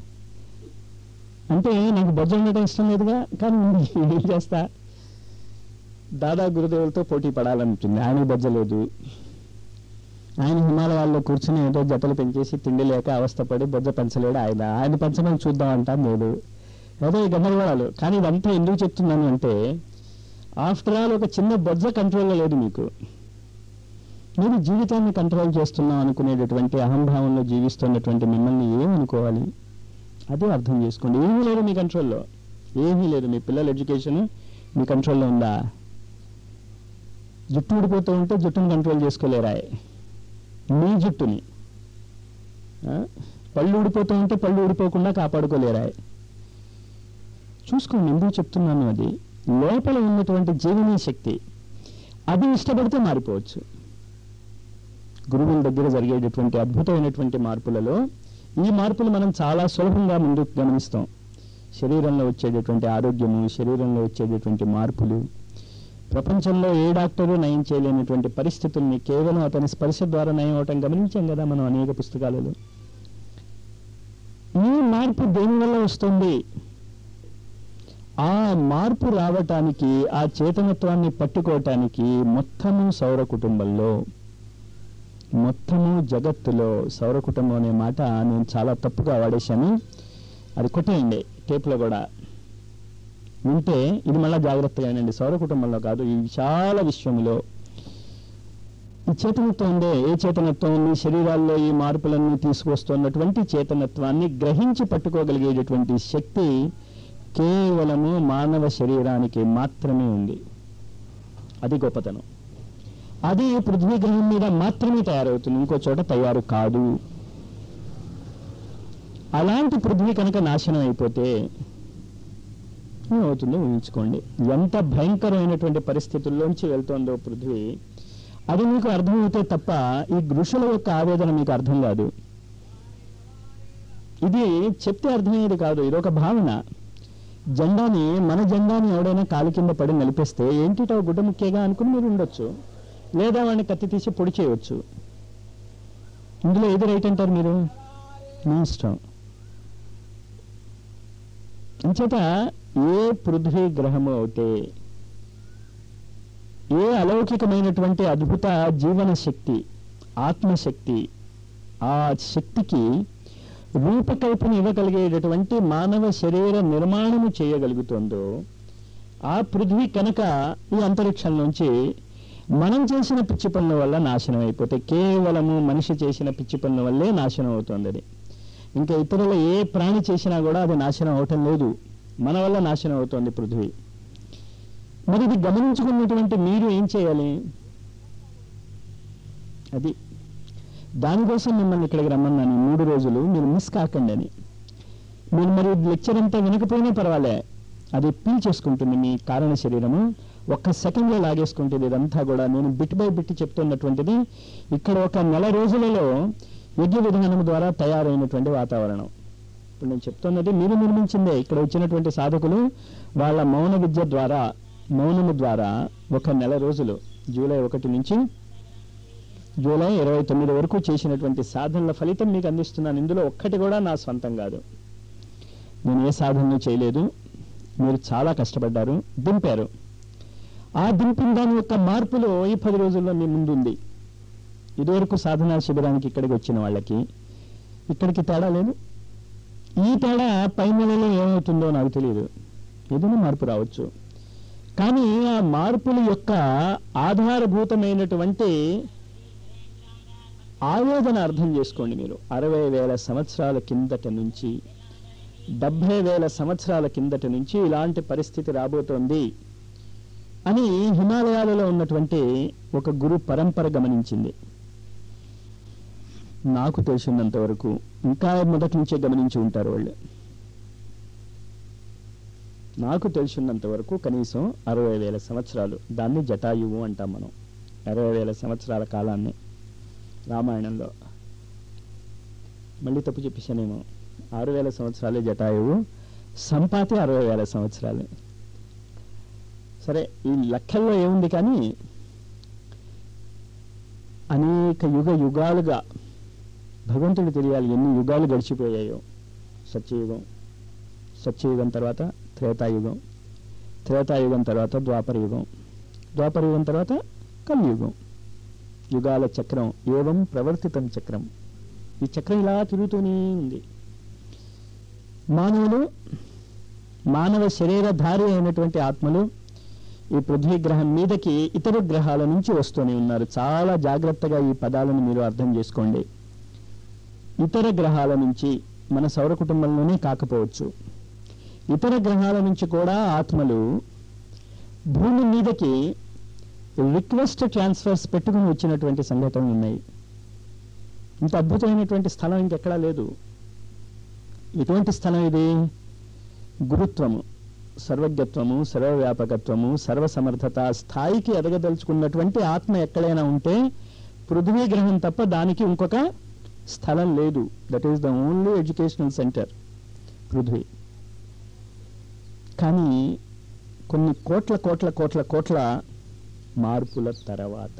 అంటే నాకు బొజ్జ ఉండటం ఇష్టం లేదుగా కానీ ఉంది ఏం చేస్తా దాదా గురుదేవులతో పోటీ పడాలనుంటుంది ఆయనకు బొజ్జ లేదు ఆయన హిమాలయాల్లో కూర్చుని ఏదో జతలు పెంచేసి తిండి లేక అవస్థపడి బొజ్జ పెంచలేడు ఆయన ఆయన పెంచమని చూద్దామంటా లేదు ఏదో ఈ గందరగోళాలు కానీ ఇదంతా ఎందుకు చెప్తున్నాను అంటే ఆఫ్టర్ ఆల్ ఒక చిన్న బొజ్జ కంట్రోల్లో లేదు మీకు మీరు జీవితాన్ని కంట్రోల్ చేస్తున్నాం అనుకునేటటువంటి అహంభావంలో జీవిస్తున్నటువంటి మిమ్మల్ని ఏమనుకోవాలి అదే అర్థం చేసుకోండి ఏమీ లేదు మీ కంట్రోల్లో ఏమీ లేదు మీ పిల్లల ఎడ్యుకేషన్ మీ కంట్రోల్లో ఉందా జుట్టు ఊడిపోతూ ఉంటే జుట్టుని కంట్రోల్ చేసుకోలేరా మీ జుట్టుని ఆ? పళ్ళు ఊడిపోతూ ఉంటే పళ్ళు ఊడిపోకుండా కాపాడుకోలేరా చూసుకోండి ఎందుకు చెప్తున్నాను అది లోపల ఉన్నటువంటి జీవనీ శక్తి అది ఇష్టపడితే మారిపోవచ్చు గురువుల దగ్గర జరిగేటటువంటి అద్భుతమైనటువంటి మార్పులలో ఈ మార్పులు మనం చాలా సులభంగా ముందుకు గమనిస్తాం శరీరంలో వచ్చేటటువంటి ఆరోగ్యము శరీరంలో వచ్చేటటువంటి మార్పులు ప్రపంచంలో ఏ డాక్టరు నయం చేయలేనటువంటి పరిస్థితుల్ని కేవలం అతని స్పర్శ ద్వారా నయం అవటం గమనించాం కదా మనం అనేక పుస్తకాలలో ఈ మార్పు దేనివల్ల వస్తుంది ఆ మార్పు రావటానికి ఆ చేతనత్వాన్ని పట్టుకోవటానికి మొత్తము సౌర కుటుంబంలో మొత్తము జగత్తులో సౌర కుటుంబం అనే మాట నేను చాలా తప్పుగా వాడేశాను అది కొట్టేయండి టేప్లో కూడా వింటే ఇది మళ్ళా జాగ్రత్తగా వినండి సౌర కుటుంబంలో కాదు ఈ విశాల విశ్వములో ఈ చేతనత్వం ఉందే ఏ చేతనత్వం మీ శరీరాల్లో ఈ మార్పులన్నీ తీసుకొస్తున్నటువంటి చేతనత్వాన్ని గ్రహించి పట్టుకోగలిగేటటువంటి శక్తి కేవలము మానవ శరీరానికి మాత్రమే ఉంది అది గొప్పతనం అది పృథ్వీ గ్రహం మీద మాత్రమే తయారవుతుంది ఇంకో చోట తయారు కాదు అలాంటి పృథ్వీ కనుక నాశనం అయిపోతే ఏమవుతుందో ఊహించుకోండి ఎంత భయంకరమైనటువంటి పరిస్థితుల్లోంచి వెళ్తోందో పృథ్వీ అది మీకు అర్థమవుతే తప్ప ఈ ఋషుల యొక్క ఆవేదన మీకు అర్థం కాదు ఇది చెప్తే అర్థమయ్యేది కాదు ఇది ఒక భావన జెండాని మన జెండాని ఎవడైనా కాలు కింద పడి నలిపేస్తే ఏంటిటో గుడ్డ ముఖ్యగా అనుకుని మీరు ఉండొచ్చు లేదా వాడిని కత్తి తీసి పొడి చేయవచ్చు ఇందులో ఏది రైట్ అంటారు మీరు మీ ఇష్టం అంచేత ఏ పృథ్వీ గ్రహము అవుతే ఏ అలౌకికమైనటువంటి అద్భుత జీవన శక్తి ఆత్మశక్తి ఆ శక్తికి రూపకల్పన ఇవ్వగలిగేటటువంటి మానవ శరీర నిర్మాణము చేయగలుగుతుందో ఆ పృథ్వీ కనుక ఈ అంతరిక్షం నుంచి మనం చేసిన పిచ్చి పనుల వల్ల నాశనం అయిపోతే కేవలము మనిషి చేసిన పిచ్చి పనుల వల్లే నాశనం అవుతుంది అది ఇంకా ఇతరుల ఏ ప్రాణి చేసినా కూడా అది నాశనం అవటం లేదు మన వల్ల నాశనం అవుతోంది పృథ్వీ మరి ఇది గమనించుకున్నటువంటి మీరు ఏం చేయాలి అది దానికోసం మిమ్మల్ని ఇక్కడికి రమ్మన్నాను ఈ మూడు రోజులు మీరు మిస్ కాకండి అని మీరు మరి లెక్చర్ అంతా వినకపోయినా పర్వాలే అది పీల్చేసుకుంటుంది మీ కారణ శరీరము ఒక్క సెకండ్లో లాగేసుకుంటుంది ఇదంతా కూడా నేను బిట్ బై బిట్ చెప్తున్నటువంటిది ఇక్కడ ఒక నెల రోజులలో యజ్ఞ విధానం ద్వారా తయారైనటువంటి వాతావరణం ఇప్పుడు నేను చెప్తున్నది మీరు నిర్మించిందే ఇక్కడ వచ్చినటువంటి సాధకులు వాళ్ళ మౌన విద్య ద్వారా మౌనము ద్వారా ఒక నెల రోజులు జూలై ఒకటి నుంచి జూలై ఇరవై తొమ్మిది వరకు చేసినటువంటి సాధనల ఫలితం మీకు అందిస్తున్నాను ఇందులో ఒక్కటి కూడా నా స్వంతం కాదు నేను ఏ సాధనలు చేయలేదు మీరు చాలా కష్టపడ్డారు దింపారు ఆ దింపిన దాని యొక్క మార్పులు ఈ పది రోజుల్లో మీ ముందు ఉంది ఇదివరకు సాధనా శిబిరానికి ఇక్కడికి వచ్చిన వాళ్ళకి ఇక్కడికి తేడా లేదు ఈ తేడా పై నెలలో ఏమవుతుందో నాకు తెలియదు ఏదైనా మార్పు రావచ్చు కానీ ఆ మార్పుల యొక్క ఆధారభూతమైనటువంటి ఆవేదన అర్థం చేసుకోండి మీరు అరవై వేల సంవత్సరాల కిందట నుంచి డెబ్భై వేల సంవత్సరాల కిందట నుంచి ఇలాంటి పరిస్థితి రాబోతోంది అని హిమాలయాలలో ఉన్నటువంటి ఒక గురు పరంపర గమనించింది నాకు తెలిసినంత వరకు ఇంకా మొదటి నుంచే గమనించి ఉంటారు వాళ్ళు నాకు తెలిసినంత వరకు కనీసం అరవై వేల సంవత్సరాలు దాన్ని జటాయువు అంటాం మనం అరవై వేల సంవత్సరాల కాలాన్ని రామాయణంలో మళ్ళీ తప్పు చెప్పేశానేమో ఆరు వేల సంవత్సరాలే జటాయువు సంపాతి అరవై వేల సంవత్సరాలు సరే ఈ లెక్కల్లో ఏముంది కానీ అనేక యుగ యుగాలుగా భగవంతుడు తెలియాలి ఎన్ని యుగాలు గడిచిపోయాయో సత్యయుగం సత్యయుగం తర్వాత త్రేతాయుగం త్రేతాయుగం తర్వాత ద్వాపర యుగం ద్వాపర యుగం తర్వాత కలియుగం యుగాల చక్రం ఏవం ప్రవర్తితం చక్రం ఈ చక్రం ఇలా తిరుగుతూనే ఉంది మానవులు మానవ శరీరధారి అయినటువంటి ఆత్మలు ఈ పృథ్వీ గ్రహం మీదకి ఇతర గ్రహాల నుంచి వస్తూనే ఉన్నారు చాలా జాగ్రత్తగా ఈ పదాలను మీరు అర్థం చేసుకోండి ఇతర గ్రహాల నుంచి మన సౌర కుటుంబంలోనే కాకపోవచ్చు ఇతర గ్రహాల నుంచి కూడా ఆత్మలు భూమి మీదకి రిక్వెస్ట్ ట్రాన్స్ఫర్స్ పెట్టుకుని వచ్చినటువంటి సంఘటనలు ఉన్నాయి ఇంత అద్భుతమైనటువంటి స్థలం ఇంకెక్కడా లేదు ఎటువంటి స్థలం ఇది గురుత్వము సర్వజ్ఞత్వము సర్వవ్యాపకత్వము సర్వసమర్థత స్థాయికి ఎదగదలుచుకున్నటువంటి ఆత్మ ఎక్కడైనా ఉంటే పృథ్వీ గ్రహం తప్ప దానికి ఇంకొక స్థలం లేదు that is the only educational centre పృథ్వీ కానీ కొన్ని కోట్ల కోట్ల కోట్ల కోట్ల మార్పుల తర్వాత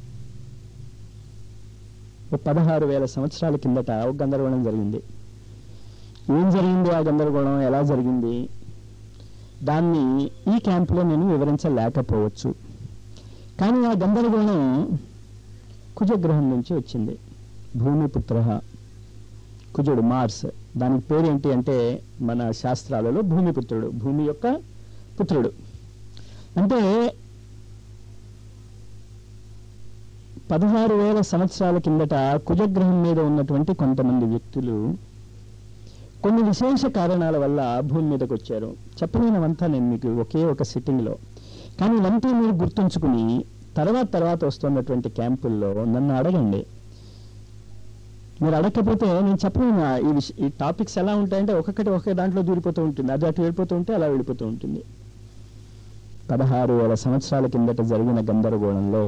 ఓ పదహారు వేల సంవత్సరాల కిందట ఒక గందరగోళం జరిగింది ఏం జరిగింది ఆ గందరగోళం ఎలా జరిగింది దాన్ని ఈ క్యాంపులో నేను వివరించలేకపోవచ్చు కానీ ఆ గందరగోళం కుజగ్రహం నుంచి వచ్చింది భూమిపుత్ర కుజుడు మార్స్ దానికి పేరేంటి అంటే మన శాస్త్రాలలో భూమిపుత్రుడు భూమి యొక్క పుత్రుడు అంటే పదహారు వేల సంవత్సరాల కిందట కుజగ్రహం మీద ఉన్నటువంటి కొంతమంది వ్యక్తులు కొన్ని విశేష కారణాల వల్ల భూమి మీదకి వచ్చారు చెప్పలేనివంతా నేను మీకు ఒకే ఒక సిట్టింగ్లో కానీ ఇవంతా మీరు గుర్తుంచుకుని తర్వాత తర్వాత వస్తున్నటువంటి క్యాంపుల్లో నన్ను అడగండి మీరు అడగకపోతే నేను చెప్పలేను ఆ ఈ విష- ఈ టాపిక్స్ ఎలా ఉంటాయంటే ఒక్కొక్కటి ఒక్కొక్క దాంట్లో దూరిపోతూ ఉంటుంది అది అటు వెళ్ళిపోతూ ఉంటే అలా వెళ్ళిపోతూ ఉంటుంది పదహారు వేల సంవత్సరాల కిందట జరిగిన గందరగోళంలో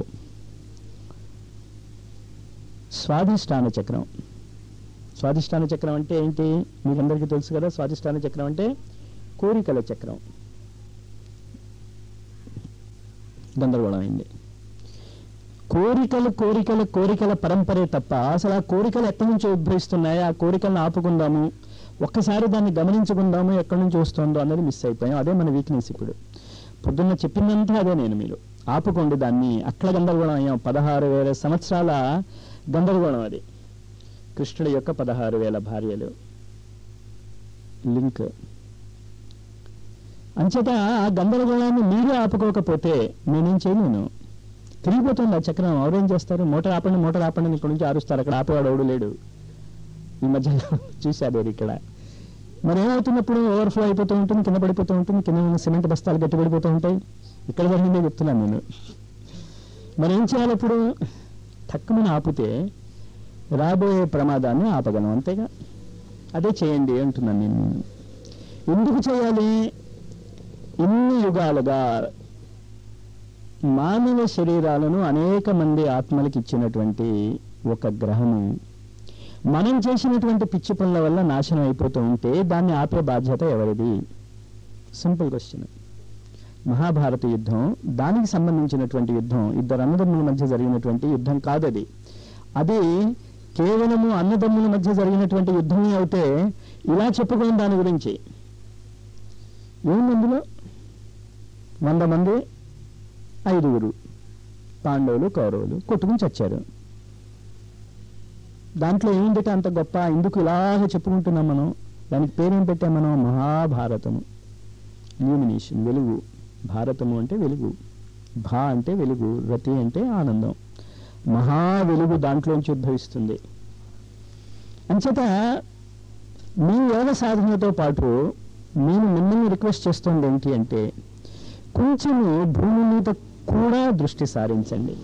స్వాధిష్టాన చక్రం స్వాధిష్టాన చక్రం అంటే ఏంటి మీకు అందరికీ తెలుసు కదా స్వాధిష్టాన చక్రం అంటే కోరికల చక్రం గందరగోళం అయింది కోరికలు కోరికలు కోరికల పరంపరే తప్ప అసలు ఆ కోరికలు ఎక్కడి నుంచి ఉద్భవిస్తున్నాయి ఆ కోరికలను ఆపుకుందాము ఒక్కసారి దాన్ని గమనించుకుందాము ఎక్కడి నుంచి వస్తుందో అన్నది మిస్ అయిపోయాం అదే మన వీక్నెస్ ఇప్పుడు పొద్దున్న చెప్పిందంతా అదే నేను మీరు ఆపుకోండి దాన్ని అక్కడ గందరగోళం అయ్యాం పదహారు వేల సంవత్సరాల గందరగోళం అది కృష్ణుడి యొక్క పదహారు వేల భార్యలు లింక్ అంచేత ఆ గందరగోళాన్ని మీరే ఆపుకోకపోతే నేనేం చేయలేను తిరిగిపోతుంది ఆ చక్రం ఎవరేం చేస్తారు మోటార్ ఆపండి మోటార్ ఆపండి అని ఇక్కడ నుంచి ఆరుస్తారు అక్కడ ఆపేవాడు ఎవడు లేడు ఈ మధ్యలో చూశాడు వాడు ఇక్కడ మరి ఏమవుతున్నప్పుడు ఓవర్ఫ్లో అయిపోతూ ఉంటుంది కింద పడిపోతూ ఉంటుంది కింద ఉన్న సిమెంట్ బస్తాలు గట్టి పడిపోతూ ఉంటాయి ఇక్కడ జరిగిందే చెప్తున్నాను నేను మరి ఏం చేయాలి ఇప్పుడు తక్కువని ఆపితే రాబోయే ప్రమాదాన్ని ఆపగలం అంతేగా అదే చేయండి అంటున్నాను నేను ఎందుకు చేయాలి ఇన్ని యుగాలుగా మానవ శరీరాలను అనేక మంది ఆత్మలకు ఇచ్చినటువంటి ఒక గ్రహము మనం చేసినటువంటి పిచ్చి పనుల వల్ల నాశనం అయిపోతూ ఉంటే దాన్ని ఆపే బాధ్యత ఎవరిది సింపుల్ క్వశ్చన్ మహాభారత యుద్ధం దానికి సంబంధించినటువంటి యుద్ధం ఇద్దరు అన్నదమ్ముల మధ్య జరిగినటువంటి యుద్ధం కాదది అది కేవలము అన్నదమ్ముల మధ్య జరిగినటువంటి యుద్ధమే అయితే ఇలా చెప్పుకోండి దాని గురించి ఏముంది అందులో వంద మంది ఐదుగురు పాండవులు కౌరవులు కొట్టుకుని చచ్చారు దాంట్లో ఏముందిట అంత గొప్ప ఎందుకు ఇలాగ చెప్పుకుంటున్నాం మనం దానికి పేరేం పెట్టాం మనం మహాభారతము ఇల్యూమినేషన్ వెలుగు భారతము అంటే వెలుగు భా అంటే వెలుగు రతి అంటే ఆనందం మహా వెలుగు దాంట్లోంచి ఉద్భవిస్తుంది అంచేత మీ యోగ సాధనతో పాటు నేను మిమ్మల్ని రిక్వెస్ట్ చేస్తోంది ఏంటి అంటే కొంచెము భూమి మీద కూడా దృష్టి సారించండి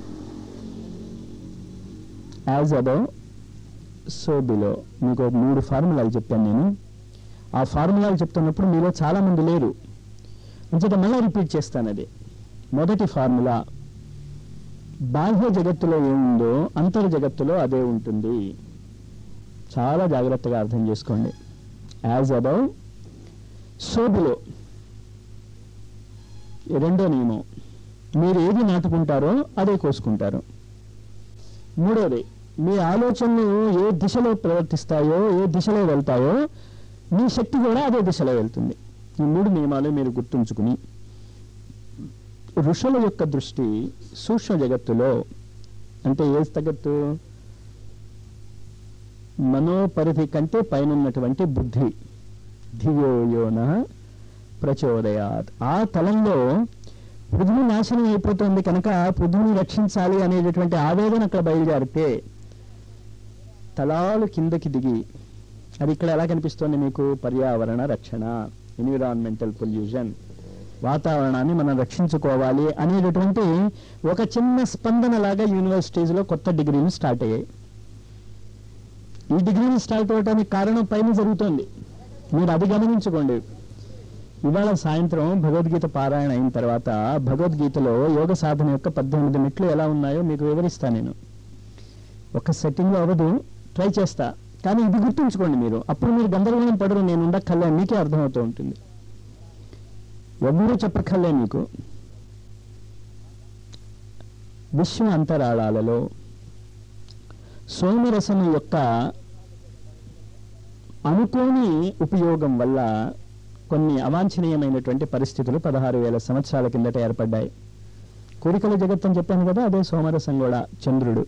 యాజ్ అబౌవ్ సో బిలో మీకు ఒక మూడు ఫార్ములాలు చెప్పాను నేను ఆ ఫార్ములాలు చెప్తున్నప్పుడు మీలో చాలా మంది లేరు అంచేత మళ్ళీ రిపీట్ చేస్తాను అది మొదటి ఫార్ములా బాహ్య జగత్తులో ఏముందో అంతర్ జగత్తులో అదే ఉంటుంది చాలా జాగ్రత్తగా అర్థం చేసుకోండి యాజ్ అబౌవ్ సో బిలో రెండో నియమం మీరు ఏది నాటుకుంటారో అదే కోసుకుంటారు మూడోది మీ ఆలోచనలు ఏ దిశలో ప్రవర్తిస్తాయో ఏ దిశలో వెళ్తాయో మీ శక్తి కూడా అదే దిశలో వెళ్తుంది ఈ మూడు నియమాలు మీరు గుర్తుంచుకుని ఋషుల యొక్క దృష్టి సూక్ష్మ జగత్తులో అంటే ఏ జగత్తు మనోపరిధి కంటే పైనున్నటువంటి బుద్ధి ధియో యోన ప్రచోదయాత్ ఆ తలంలో పృథ్వీ నాశనం అయిపోతుంది కనుక పృథ్వీని రక్షించాలి అనేటటువంటి ఆవేదన అక్కడ బయలుదేరితే తలాలు కిందకి దిగి అది ఇక్కడ ఎలా కనిపిస్తోంది మీకు పర్యావరణ రక్షణ ఎన్విరాన్మెంటల్ పొల్యూషన్ వాతావరణాన్ని మనం రక్షించుకోవాలి అనేటటువంటి ఒక చిన్న స్పందన లాగా యూనివర్సిటీస్లో కొత్త డిగ్రీలు స్టార్ట్ అయ్యాయి ఈ డిగ్రీలు స్టార్ట్ అవడానికి కారణం పైన జరుగుతోంది మీరు అది గమనించుకోండి ఇవాళ సాయంత్రం భగవద్గీత పారాయణ అయిన తర్వాత భగవద్గీతలో యోగ సాధన యొక్క పద్దెనిమిది మెట్లు ఎలా ఉన్నాయో మీకు వివరిస్తా నేను ఒక సెట్టింగ్లో అవ్వదు ట్రై చేస్తా కానీ ఇది గుర్తుంచుకోండి మీరు అప్పుడు మీరు గందరగోళం పడరు నేను ఉండక్కర్లే మీకే అర్థమవుతూ ఉంటుంది ఎవ్వరూ చెప్పక్కర్లే మీకు విశ్వ అంతరాళాలలో సోమరసం యొక్క అనుకోని ఉపయోగం వల్ల కొన్ని అవాంఛనీయమైనటువంటి పరిస్థితులు పదహారు వేల సంవత్సరాల కిందట ఏర్పడ్డాయి కోరికల జగత్తు అని చెప్పాను కదా అదే సోమరసం కూడా చంద్రుడు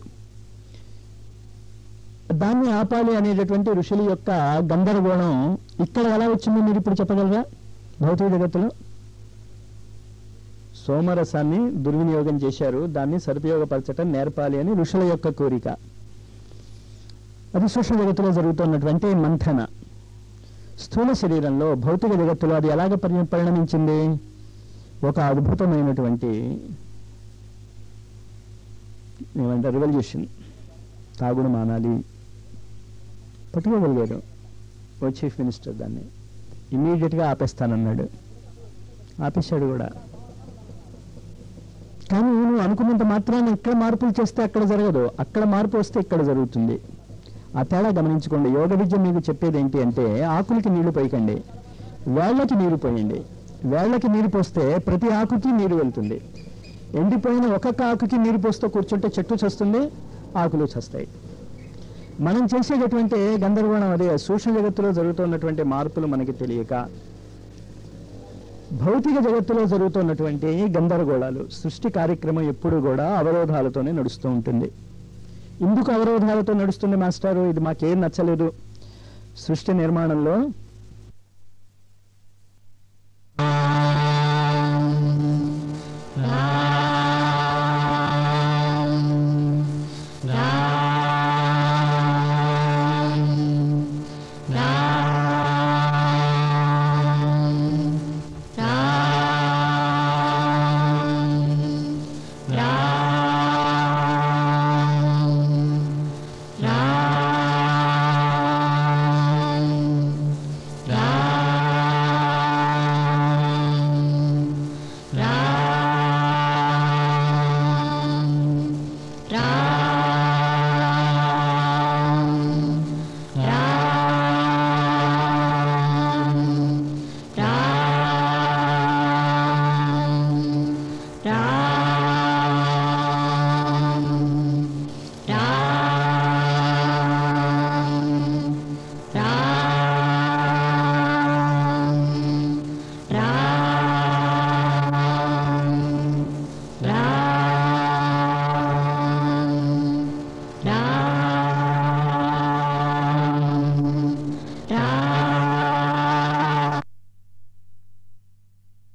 దాన్ని ఆపాలి అనేటటువంటి ఋషుల యొక్క గందరగోళం ఇక్కడ ఎలా వచ్చిందో మీరు ఇప్పుడు చెప్పగలరా భౌతిక జగత్తులో సోమరసాన్ని దుర్వినియోగం చేశారు దాన్ని సదుపయోగపరచటం నేర్పాలి అని ఋషుల యొక్క కోరిక అది సూక్ష్మ జగత్తులో జరుగుతున్నటువంటి మంథన స్థూల శరీరంలో భౌతిక జగత్తులో అది ఎలాగ పరి పరిణమించింది ఒక అద్భుతమైనటువంటి ఏమంటారు రివల్యూషన్ తాగుడు మానాలి పట్టుకోగలిగారు ఓ చీఫ్ మినిస్టర్ దాన్ని ఇమీడియట్గా ఆపేస్తానన్నాడు ఆపేశాడు కూడా కానీ నువ్వు అనుకున్నంత మాత్రాన్ని ఇక్కడ మార్పులు చేస్తే అక్కడ జరగదు అక్కడ మార్పు వస్తే ఇక్కడ జరుగుతుంది ఆ తేడా గమనించుకోండి యోగ విద్య మీకు చెప్పేది ఏంటి అంటే ఆకులకి నీళ్లు పోయకండి వేళ్ళకి నీరు పోయండి వేళ్ళకి నీరు పోస్తే ప్రతి ఆకుకి నీరు వెళ్తుంది ఎండిపోయిన ఒక్కొక్క ఆకుకి నీరు పోస్తూ కూర్చుంటే చెట్టు చస్తుంది ఆకులు చస్తాయి మనం చేసేటటువంటి గందరగోళం అదే సూక్ష్మ జగత్తులో జరుగుతున్నటువంటి మార్పులు మనకి తెలియక భౌతిక జగత్తులో జరుగుతున్నటువంటి గందరగోళాలు సృష్టి కార్యక్రమం ఎప్పుడు కూడా అవరోధాలతోనే నడుస్తూ ఉంటుంది ఎందుకు అవరోధాలతో నడుస్తుంది మాస్టారు ఇది మాకేం నచ్చలేదు సృష్టి నిర్మాణంలో